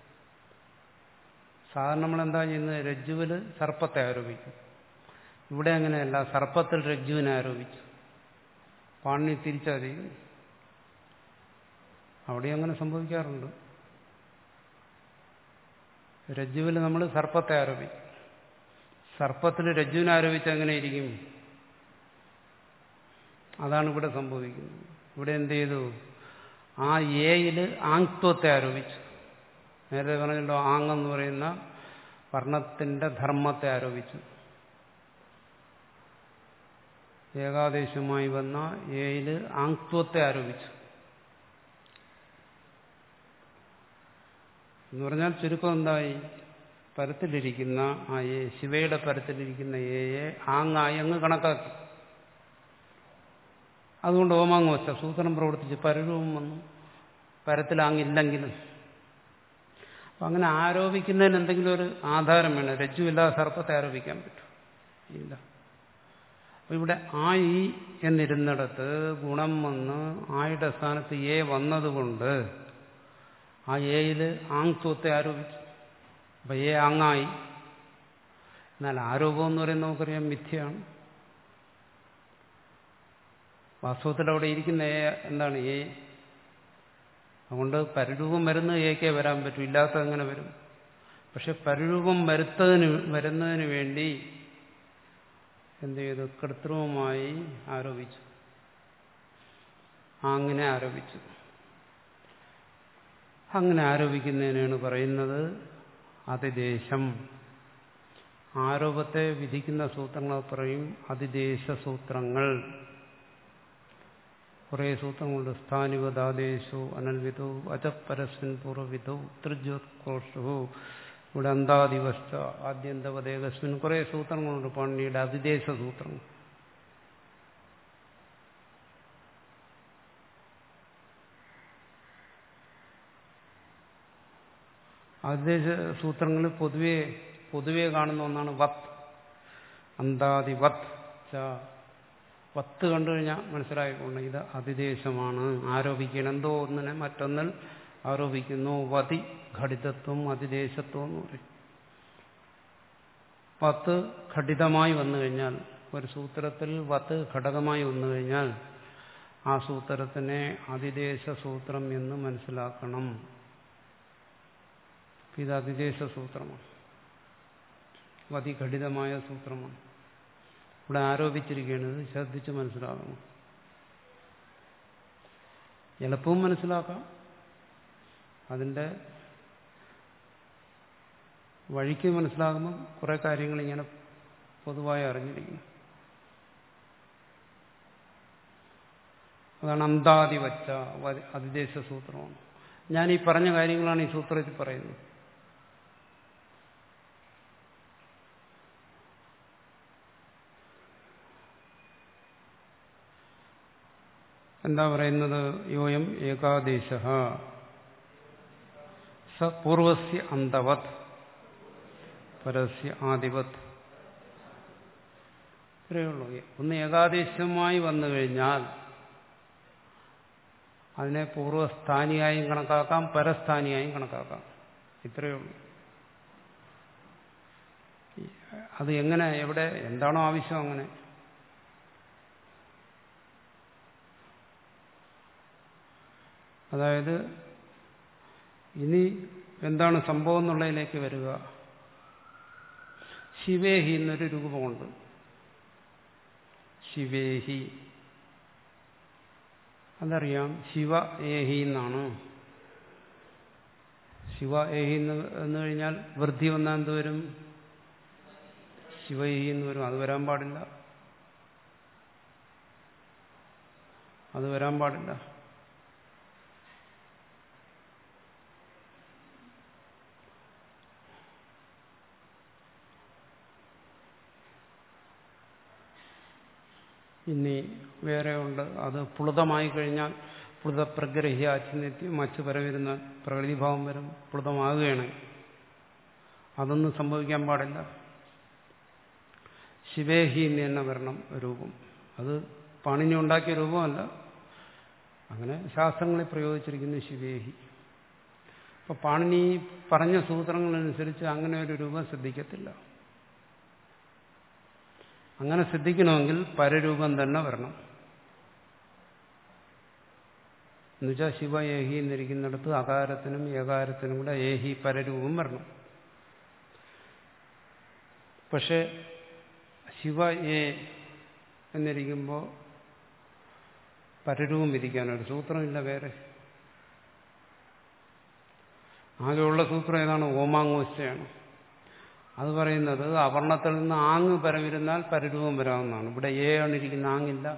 സാധാരണ നമ്മൾ എന്താ ചെയ്യുന്നത് രജ്ജുവിൽ സർപ്പത്തെ ആരോപിക്കും ഇവിടെ അങ്ങനെയല്ല സർപ്പത്തിൽ രജ്ജുവിനെ ആരോപിച്ചു പാണി തിരിച്ചാ ചെയ്യും അവിടെ അങ്ങനെ സംഭവിക്കാറുണ്ട് രജ്ജുവിൽ നമ്മൾ സർപ്പത്തെ ആരോപിക്കും സർപ്പത്തിൽ രജ്ജുവിനെ ആരോപിച്ച് എങ്ങനെ ഇരിക്കും അതാണ് ഇവിടെ സംഭവിക്കുന്നത് ഇവിടെ എന്ത് ചെയ്തു ആ ഏയിൽ ആങ്ത്വത്തെ ആരോപിച്ചു നേരത്തെ പറഞ്ഞല്ലോ ആങ്ങെന്ന് പറയുന്ന വർണ്ണത്തിന്റെ ധർമ്മത്തെ ആരോപിച്ചു ഏകാദേശമായി വന്ന ഏയിൽ ആങ്ത്വത്തെ ആരോപിച്ചു എന്ന് പറഞ്ഞാൽ ചുരുക്കം എന്തായി പരത്തിലിരിക്കുന്ന ആ ഏ ശിവയുടെ പരത്തിലിരിക്കുന്ന ഏയെ ആങ്ങായി അങ്ങ് കണക്കാക്കി അതുകൊണ്ട് ഓമാങ്ങ് വെച്ച സൂത്രം പ്രവർത്തിച്ച് പരരൂപം വന്നു പരത്തിലാങ്ങില്ലെങ്കിലും അപ്പം അങ്ങനെ ആരോപിക്കുന്നതിന് എന്തെങ്കിലും ഒരു ആധാരം വേണം രജ്ജുവില്ലാതെ സർപ്പത്തെ ആരോപിക്കാൻ പറ്റും ഇല്ല അപ്പം ഇവിടെ ആ ഈ എന്നിരുന്നിടത്ത് ഗുണം വന്ന് ആയുടെ സ്ഥാനത്ത് എ വന്നതുകൊണ്ട് ആ ഏയിൽ ആങ്ത്വത്തെ ആരോപിച്ചു അപ്പം ഏ ആങ്ങായി എന്നാൽ ആരോപം എന്ന് പറയുന്നത് നമുക്കറിയാം മിഥ്യയാണ് വാസ്തവത്തിൽ അവിടെ ഇരിക്കുന്ന ഏ എന്താണ് ഏ അതുകൊണ്ട് പരരൂപം വരുന്ന ഏക്കേ വരാൻ പറ്റും ഇല്ലാത്തത് എങ്ങനെ വരും പക്ഷെ പരരൂപം വരുത്തതിന് വരുന്നതിന് വേണ്ടി എന്ത് ചെയ്തു കൃത്രിമമായി ആരോപിച്ചു അങ്ങനെ ആരോപിച്ചു അങ്ങനെ ആരോപിക്കുന്നതിനാണ് പറയുന്നത് അതിദേശം ആരോപത്തെ വിധിക്കുന്ന സൂത്രങ്ങൾ പറയും അതിദേശ സൂത്രങ്ങൾ കുറേ സൂത്രങ്ങളുണ്ട് സ്ഥാനിവതാദേശോ അനൽവിധോ അജപരസ്മിൻ പൂർവ്വവിധോ ത്രിജ്യോത്കോഷോ ഇവിടെ അന്താദിവസ്ഥ ആദ്യന്തവദേകസ്മിൻ കുറേ സൂത്രങ്ങളുണ്ട് പാണിയുടെ അതിദേശ സൂത്രങ്ങൾ അതിദേശ സൂത്രങ്ങളിൽ പൊതുവെ പൊതുവെ കാണുന്ന ഒന്നാണ് വത്ത് അന്താദി വത്ത് ച വത്ത് കണ്ടു കഴിഞ്ഞാൽ മനസ്സിലായിക്കൊണ്ട് ഇത് അതിദേശമാണ് ആരോപിക്കണം എന്തോ ഒന്നിനെ മറ്റൊന്നിൽ ആരോപിക്കുന്നു വതി ഘടിതത്വം അതിദേശത്വം എന്ന് പറയും വത്ത് ഘടിതമായി വന്നു കഴിഞ്ഞാൽ ഒരു സൂത്രത്തിൽ വത്ത് ഘടകമായി വന്നു കഴിഞ്ഞാൽ ആ സൂത്രത്തിനെ അതിദേശ സൂത്രം എന്ന് മനസ്സിലാക്കണം ഇത് അതിദേശ സൂത്രമാണ് വതിഘടിതമായ സൂത്രമാണ് ഇവിടെ ആരോപിച്ചിരിക്കുന്നത് ശ്രദ്ധിച്ച് മനസ്സിലാകണം എളുപ്പവും മനസ്സിലാക്കാം അതിൻ്റെ വഴിക്ക് മനസ്സിലാകുമ്പോൾ കുറെ കാര്യങ്ങൾ ഇങ്ങനെ പൊതുവായി അറിഞ്ഞിരിക്കുന്നു അതാണ് അന്താതി വച്ച അതിദേശ സൂത്രമാണ് ഞാൻ ഈ പറഞ്ഞ കാര്യങ്ങളാണ് ഈ സൂത്രത്തിൽ പറയുന്നത് എന്താ പറയുന്നത് യോയം ഏകാദേശ സ പൂർവസ്യ അന്തവത് പരസ്യ ആദിവത് ഇത്രയേ ഉള്ളൂ ഒന്ന് ഏകാദേശമായി വന്നു കഴിഞ്ഞാൽ അതിനെ പൂർവ്വസ്ഥാനിയായും കണക്കാക്കാം പരസ്ഥാനിയായും കണക്കാക്കാം ഇത്രയേ ഉള്ളൂ അത് എങ്ങനെ എവിടെ എന്താണോ ആവശ്യം അങ്ങനെ അതായത് ഇനി എന്താണ് സംഭവം എന്നുള്ളതിലേക്ക് വരിക ശിവേഹി എന്നൊരു രൂപമുണ്ട് ശിവേഹി അതറിയാം ശിവ ഏഹി എന്നാണ് ശിവ ഏഹി എന്ന് എന്ന് കഴിഞ്ഞാൽ വൃദ്ധി വന്നാൽ എന്ത് വരും ശിവഹി എന്ന് വരും അത് വരാൻ പാടില്ല അത് വരാൻ പാടില്ല ഇനി വേറെ ഉണ്ട് അത് പ്ലുതമായി കഴിഞ്ഞാൽ പ്ലുത പ്രഗ്രഹ്യ അച്ഛനെത്തി മച്ച് പരവരുന്ന പ്രകൃതിഭാവം വരും പ്ലുതമാകുകയാണ് അതൊന്നും സംഭവിക്കാൻ പാടില്ല ശിവേഹി എന്ന് തന്നെ വരണം രൂപം അത് പാണിനി ഉണ്ടാക്കിയ രൂപമല്ല അങ്ങനെ ശാസ്ത്രങ്ങളിൽ പ്രയോഗിച്ചിരിക്കുന്നു ശിവേഹി അപ്പൊ പാണിനി പറഞ്ഞ സൂത്രങ്ങളനുസരിച്ച് അങ്ങനെ ഒരു രൂപം ശ്രദ്ധിക്കത്തില്ല അങ്ങനെ സിദ്ധിക്കണമെങ്കിൽ പരരൂപം തന്നെ വരണം എന്നുവെച്ചാൽ ശിവ ഏഹി എന്നിരിക്കുന്നിടത്ത് അകാരത്തിനും ഏകാരത്തിനും കൂടെ ഏഹി പരരൂപം വരണം പക്ഷെ ശിവ ഏ എന്നിരിക്കുമ്പോൾ പരരൂപം വിധിക്കാനൊരു സൂത്രമില്ല വേറെ ആകെയുള്ള സൂത്രം ഏതാണ് ഓമാങ്ങോശയാണ് അത് പറയുന്നത് അവർണത്തിൽ നിന്ന് ആങ് പരമിരുന്നാൽ പരരൂപം വരാവുന്നതാണ് ഇവിടെ ഏ ആണിരിക്കുന്ന ആങ്ങില്ല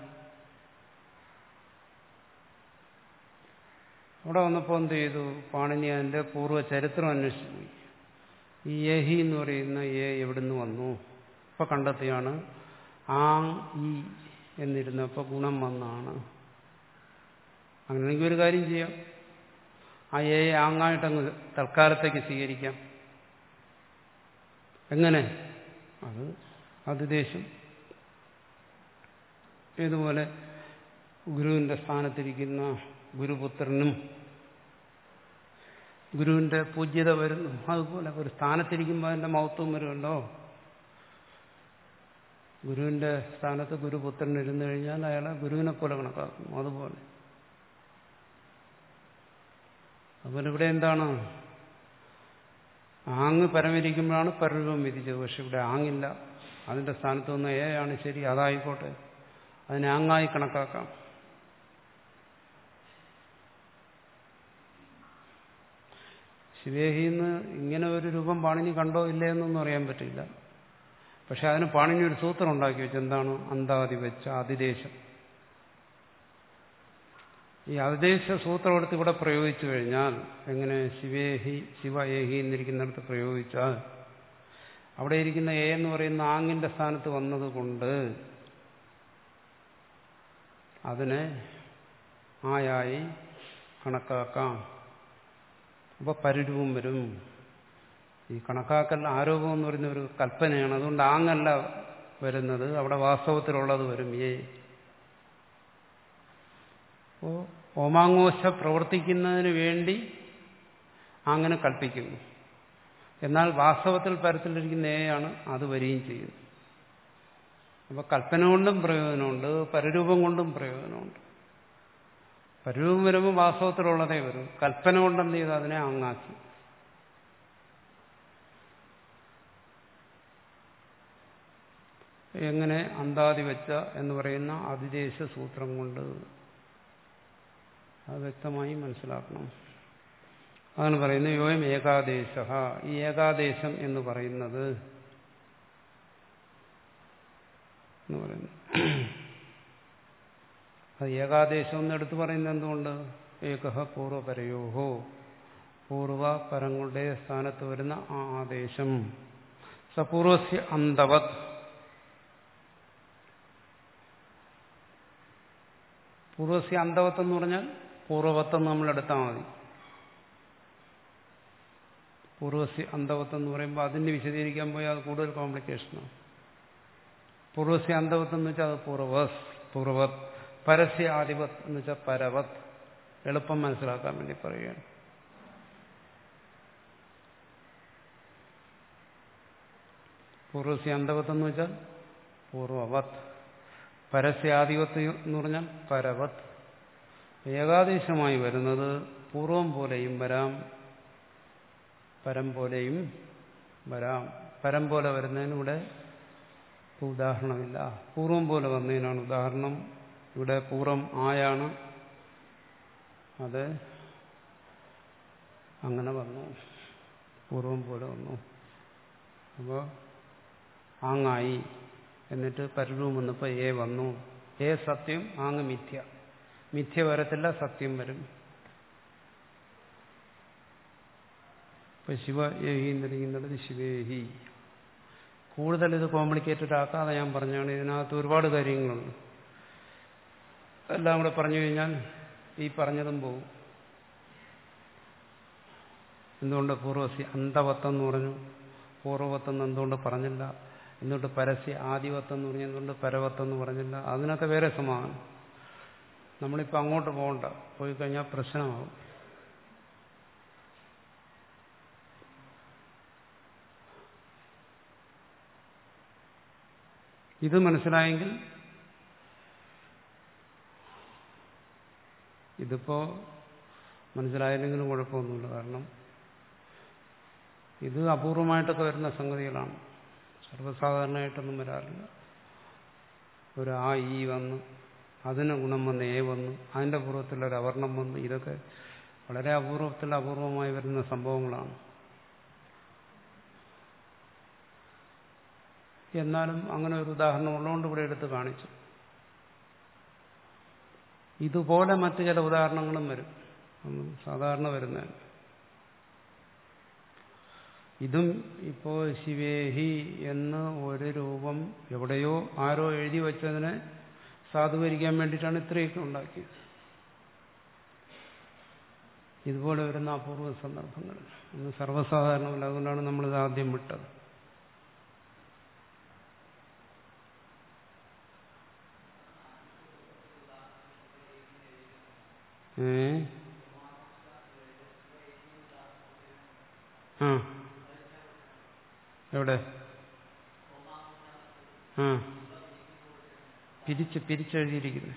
അവിടെ വന്നപ്പോൾ എന്ത് ചെയ്തു പാണിനി അതിന്റെ പൂർവ്വ ചരിത്രം അന്വേഷിച്ചു പോയി ഈ ഏഹി എന്ന് പറയുന്ന ഏ എവിടുന്ന് വന്നു ഇപ്പൊ കണ്ടെത്തിയാണ് ആങ് ഈ എന്നിരുന്നപ്പോൾ ഗുണം വന്നാണ് അങ്ങനെയെങ്കിൽ ഒരു കാര്യം ചെയ്യാം ആ ഏ ആങ്ങായിട്ടങ്ങ് തൽക്കാലത്തേക്ക് സ്വീകരിക്കാം എങ്ങനെ അത് അതിദേശം ഇതുപോലെ ഗുരുവിന്റെ സ്ഥാനത്തിരിക്കുന്ന ഗുരുപുത്രനും ഗുരുവിന്റെ പൂജ്യത വരുന്നു അതുപോലെ ഒരു സ്ഥാനത്തിരിക്കുമ്പോൾ അതിന്റെ മഹത്വം വരുമല്ലോ ഗുരുവിന്റെ സ്ഥാനത്ത് ഗുരുപുത്രൻ ഇരുന്നു കഴിഞ്ഞാൽ അയാളെ ഗുരുവിനെ പോലെ കണക്കാക്കും അതുപോലെ അതുപോലെ ഇവിടെ എന്താണ് ആങ് പരമിരിക്കുമ്പോഴാണ് പരരൂപം വിധിച്ചത് പക്ഷെ ഇവിടെ ആങ്ങില്ല അതിന്റെ സ്ഥാനത്ത് നിന്ന് ഏ ആണ് ശരി അതായിക്കോട്ടെ അതിനെ ആങ്ങായി കണക്കാക്കാം ശിവേഹിന്ന് ഇങ്ങനെ ഒരു രൂപം പാണിനി കണ്ടോ ഇല്ലേ എന്നൊന്നും അറിയാൻ പറ്റില്ല പക്ഷെ അതിന് പാണിനി ഒരു സൂത്രം ഉണ്ടാക്കി വെച്ച് എന്താണ് അന്താതി വെച്ച അതിദേശം ഈ അതിദേശ സൂത്രം എടുത്ത് ഇവിടെ പ്രയോഗിച്ചു കഴിഞ്ഞാൽ എങ്ങനെ ശിവേഹി ശിവ ഏഹി എന്നിരിക്കുന്നിടത്ത് പ്രയോഗിച്ചാൽ അവിടെ ഇരിക്കുന്ന എ എന്ന് പറയുന്ന ആങ്ങിന്റെ സ്ഥാനത്ത് വന്നതുകൊണ്ട് അതിനെ ആയായി കണക്കാക്കാം അപ്പോൾ പരിരൂപം വരും ഈ കണക്കാക്കൽ ആരോപം എന്ന് പറയുന്ന ഒരു കൽപ്പനയാണ് അതുകൊണ്ട് ആങ്ങല്ല വരുന്നത് അവിടെ വാസ്തവത്തിലുള്ളത് വരും ഏ അപ്പോ ഓമാങ്ങോശ പ്രവർത്തിക്കുന്നതിന് വേണ്ടി അങ്ങനെ കൽപ്പിക്കുന്നു എന്നാൽ വാസ്തവത്തിൽ പരത്തിലിരിക്കുന്ന ഏയാണ് അത് വരികയും ചെയ്യുന്നു അപ്പൊ കൽപ്പന കൊണ്ടും പ്രയോജനമുണ്ട് പരരൂപം കൊണ്ടും പ്രയോജനമുണ്ട് പരരൂപം വരുമ്പോൾ വാസ്തവത്തിലുള്ളതേ വരും കൽപ്പന കൊണ്ടെന്ത് ചെയ്തു അതിനെ അങ്ങാക്കി എങ്ങനെ അന്താതി വെച്ച എന്ന് പറയുന്ന അതിദേശ സൂത്രം കൊണ്ട് അത് വ്യക്തമായി മനസ്സിലാക്കണം അതാണ് പറയുന്നത് യോയം ഏകാദേശ ഈ ഏകാദേശം എന്ന് പറയുന്നത് എന്ന് പറയുന്നു അത് ഏകാദേശം എന്ന് എടുത്തു പറയുന്നത് എന്തുകൊണ്ട് ഏകഹ പൂർവപരയോഹോ പൂർവ പരങ്ങളുടെ സ്ഥാനത്ത് വരുന്ന ആ ആദേശം സപൂർവസ്യ അന്തവത് പൂർവസ്യ അന്തവത്ത് എന്ന് പറഞ്ഞാൽ പൂർവവത്തം നമ്മൾ എടുത്താൽ മതി പൂർവസ്യ അന്തവത്ത് എന്ന് പറയുമ്പോൾ അതിന് വിശദീകരിക്കാൻ പോയാൽ അത് കൂടുതൽ കോംപ്ലിക്കേഷനാണ് പൂർവസ്യ അന്തവത്ത് എന്ന് വെച്ചാൽ അത് പൂർവസ് പൂർവത് പരസ്യ ആധിപത് എന്ന് വെച്ചാൽ പരവത് എളുപ്പം മനസ്സിലാക്കാൻ വേണ്ടി പറയുകയാണ് പൂർവസ്യ അന്തവത്ത് എന്ന് വെച്ചാൽ പൂർവവത് പരസ്യാധിപത്ത് എന്ന് പറഞ്ഞാൽ പരവത് ഏകാദേശമായി വരുന്നത് പൂർവം പോലെയും വരാം പരം പോലെയും വരാം പരം പോലെ വരുന്നതിന് ഇവിടെ ഉദാഹരണമില്ല പൂർവം പോലെ വന്നതിനാണ് ഉദാഹരണം ഇവിടെ പൂർവം ആയാണ് അത് അങ്ങനെ വന്നു പൂർവം പോലെ വന്നു അപ്പോൾ ആങ്ങായി എന്നിട്ട് പരരൂപം വന്നപ്പോൾ ഏ വന്നു ഏ സത്യം ആങ് മിഥ്യ മിഥ്യ വരത്തില്ല സത്യം വരും ഇപ്പൊ ശിവ ഏഹി എന്നിരിക്കുന്നിടത്ത് ശിവേഹി കൂടുതൽ ഇത് കോംപ്ലിക്കേറ്റഡ് ആക്കാതെ ഞാൻ പറഞ്ഞാണ് ഇതിനകത്ത് ഒരുപാട് കാര്യങ്ങളുണ്ട് എല്ലാം കൂടെ പറഞ്ഞു കഴിഞ്ഞാൽ ഈ പറഞ്ഞതും പോകും എന്തുകൊണ്ട് പൂർവസി അന്തവത്തം എന്ന് പറഞ്ഞു പൂർവവത്തം എന്ന് എന്തുകൊണ്ട് പറഞ്ഞില്ല എന്തുകൊണ്ട് പരസ്യ ആദിവത്തം എന്ന് പറഞ്ഞു എന്തുകൊണ്ട് പരവത്തം എന്ന് പറഞ്ഞില്ല അതിനൊക്കെ വേറെ സമാധാനം നമ്മളിപ്പോൾ അങ്ങോട്ട് പോകണ്ട പോയി കഴിഞ്ഞാൽ പ്രശ്നമാകും ഇത് മനസ്സിലായെങ്കിൽ ഇതിപ്പോ മനസ്സിലായില്ലെങ്കിലും കുഴപ്പമൊന്നുമില്ല കാരണം ഇത് അപൂർവമായിട്ടൊക്കെ വരുന്ന സംഗതികളാണ് സർവ്വസാധാരണമായിട്ടൊന്നും വരാറില്ല ഒരു ആ ഈ വന്ന് അതിന് ഗുണം വന്ന് ഏ വന്നു അതിൻ്റെ പൂർവ്വത്തിലൊരു അവർണം വന്നു ഇതൊക്കെ വളരെ അപൂർവത്തിൽ അപൂർവമായി വരുന്ന സംഭവങ്ങളാണ് എന്നാലും അങ്ങനെ ഒരു ഉദാഹരണം ഉള്ളതുകൊണ്ട് ഇവിടെ എടുത്ത് കാണിച്ചു ഇതുപോലെ മറ്റു ചില ഉദാഹരണങ്ങളും വരും സാധാരണ വരുന്നതാണ് ഇതും ഇപ്പോ ശിവേഹി എന്ന് ഒരു രൂപം എവിടെയോ ആരോ എഴുതി വച്ചതിനെ സാധൂകരിക്കാൻ വേണ്ടിയിട്ടാണ് ഇത്രയൊക്കെ ഉണ്ടാക്കിയത് ഇതുപോലെ വരുന്ന അപൂർവ സന്ദർഭങ്ങൾ ഒന്ന് സർവ്വസാധാരണമല്ല അതുകൊണ്ടാണ് നമ്മളിത് ആദ്യം വിട്ടത് ഏ ആ എവിടെ ആ പിരിച്ച് പിരിച്ചെഴുതിയിരിക്കുന്നു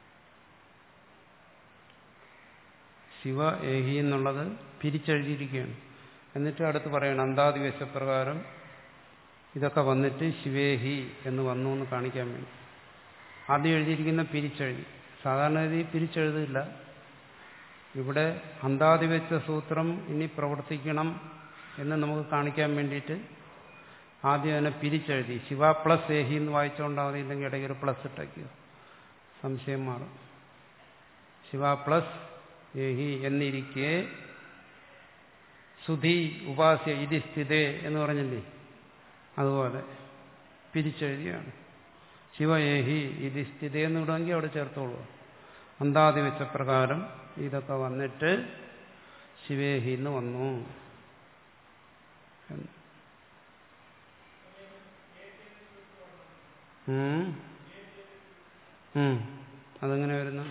ശിവ ഏഹി എന്നുള്ളത് പിരിച്ചെഴുതിയിരിക്കുകയാണ് എന്നിട്ട് അടുത്ത് പറയണം അന്താദിവശപ്രകാരം ഇതൊക്കെ വന്നിട്ട് ശിവേഹി എന്ന് വന്നു എന്ന് കാണിക്കാൻ വേണ്ടി ആദ്യം എഴുതിയിരിക്കുന്ന പിരിച്ചെഴുതി സാധാരണ രീതി പിരിച്ചെഴുതില്ല ഇവിടെ അന്താതിവെച്ച സൂത്രം ഇനി പ്രവർത്തിക്കണം എന്ന് നമുക്ക് കാണിക്കാൻ വേണ്ടിയിട്ട് ആദ്യം അതിനെ പിരിച്ചെഴുതി ശിവ പ്ലസ് ഏഹി എന്ന് വായിച്ചുകൊണ്ടാൽ ഇല്ലെങ്കിൽ ഇടയ്ക്ക് ഒരു പ്ലസ് ഇട്ടയ്ക്കുക സംശയം മാറും ശിവ പ്ലസ് ഏഹി എന്നിരിക്കെ സുധി ഉപാസ്യ ഇതി സ്ഥിതേ എന്ന് പറഞ്ഞില്ലേ അതുപോലെ പിരിച്ചെഴുതിയാണ് ശിവ ഏഹി ഇതി സ്ഥിതേ എന്ന് വിടുമെങ്കിൽ അവിടെ ചേർത്തോളൂ അന്താതി വെച്ച പ്രകാരം ഇതൊക്കെ വന്നിട്ട് ശിവേഹി എന്ന് വന്നു അതെങ്ങനെ വരുന്നു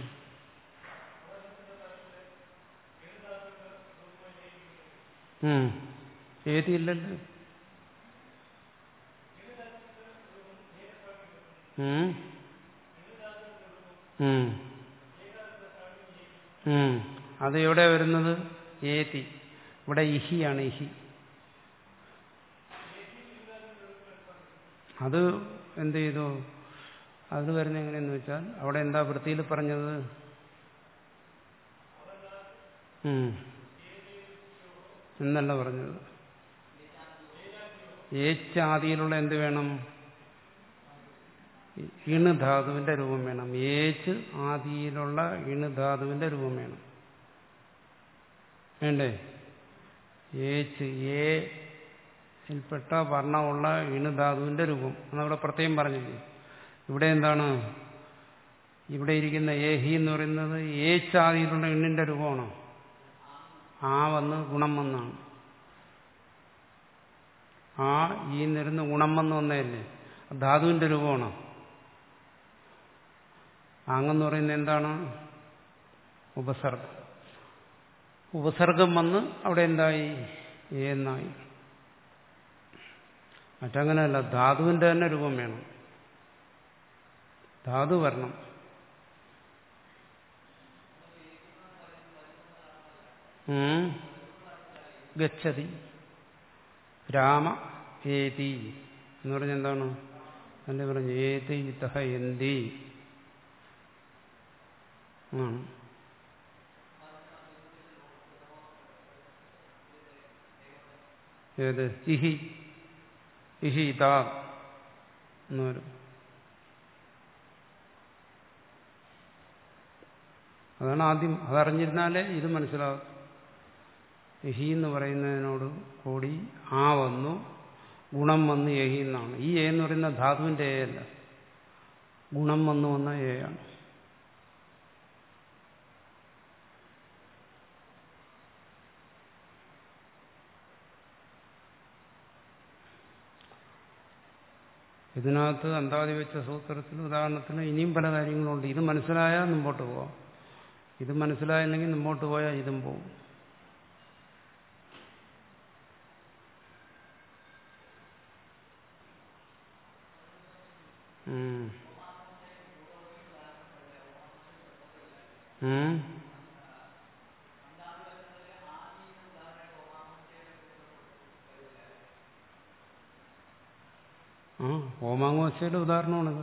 ഏതില്ലല്ലോ അത് എവിടെ വരുന്നത് ഏതി ഇവിടെ ഇഹിയാണ് ഇഹി അത് എന്ത് ചെയ്തു അത് വരുന്ന എങ്ങനെയെന്ന് വെച്ചാൽ അവിടെ എന്താ വൃത്തിയിൽ പറഞ്ഞത് എന്നല്ല പറഞ്ഞത് ഏച്ചാദിയിലുള്ള എന്ത് വേണം ഇണുധാതുവിന്റെ രൂപം വേണം ഏച്ച് ആദിയിലുള്ള ഇണുധാതുവിന്റെ രൂപം വേണം വേണ്ടേ ഏച്ച് ഏൽപ്പെട്ട വർണ്ണമുള്ള ഇണുധാതുവിന്റെ രൂപം എന്നവിടെ പ്രത്യേകം പറഞ്ഞില്ലേ ഇവിടെ എന്താണ് ഇവിടെ ഇരിക്കുന്ന ഏഹി എന്ന് പറയുന്നത് ഏച്ചാദിയിലുള്ള എണ്ണിന്റെ രൂപമാണോ ആ വന്ന് ഗുണം വന്നാണ് ആ ഈ നിരുന്ന് ഗുണം വന്ന് വന്നതല്ലേ ധാതുവിന്റെ രൂപമാണോ ആങ്ങെന്ന് പറയുന്നത് എന്താണ് ഉപസർഗം ഉപസർഗം വന്ന് അവിടെ എന്തായി എന്നായി മറ്റങ്ങനെയല്ല ധാതുവിന്റെ തന്നെ രൂപം വേണം ധാതു വരണം ഉം. ഗച്ഛതി രാമ ഏതി എന്ന് പറഞ്ഞ എന്താണ് അല്ലെ പറഞ്ഞു ഏതി ഇതഹ എന്തി ആണ് ഏത് ഇഹി ഇഹി ഇതാ എന്ന് വരും അതാണ് ആദ്യം അതറിഞ്ഞിരുന്നാലേ ഇത് മനസ്സിലാവും യഹി എന്ന് പറയുന്നതിനോട് കൂടി ആ വന്നു ഗുണം വന്ന് യഹി എന്നാണ് ഈ എ എന്ന് പറയുന്ന ധാതുവിന്റെ എ അല്ല ഗുണം വന്നു വന്ന എ ആണ് ഇതിനകത്ത് അന്താതി വെച്ച സൂത്രത്തിൽ ഉദാഹരണത്തിന് ഇനിയും പല കാര്യങ്ങളുണ്ട് ഇത് മനസ്സിലായാൽ മുമ്പോട്ട് പോവാം ഇത് മനസ്സിലായില്ലെങ്കിൽ മുമ്പോട്ട് പോയാൽ ഇതും പോകും ഉം. ഉം. ആ ഹോമാങ്ങോശയുടെ ഉദാഹരണമാണിത്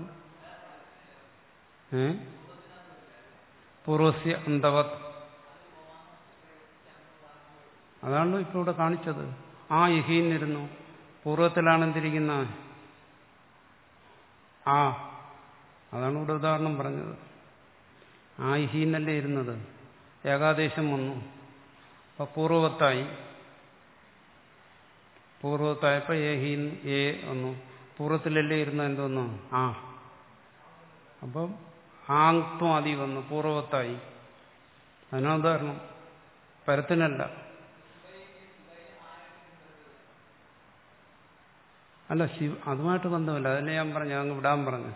ഏ പൂർവസ്യ അന്തവത് അതാണല്ലോ ഇപ്പോൾ ഇവിടെ കാണിച്ചത് ആ യഹീന്നിരുന്നു പൂർവ്വത്തിലാണ് എന്തിരിക്കുന്ന ആ അതാണ് ഇവിടെ ഉദാഹരണം പറഞ്ഞത് ആ ഇഹീന്നല്ലേ ഇരുന്നത് ഏകാദേശം വന്നു അപ്പൊ പൂർവത്തായി പൂർവത്തായപ്പോ ഏഹീൻ ഏ വന്നു പൂർവ്വത്തിലല്ലേ ഇരുന്ന എന്തോന്നു ആ അപ്പം ആങ്ത്വം അതി വന്നു പൂർവത്തായി അതിനാ ഉദാഹരണം പരത്തിനല്ല അല്ല ശിവ അതുമായിട്ട് ബന്ധമില്ല അതല്ലേ ഞാൻ പറഞ്ഞു അങ്ങ് വിടാൻ പറഞ്ഞു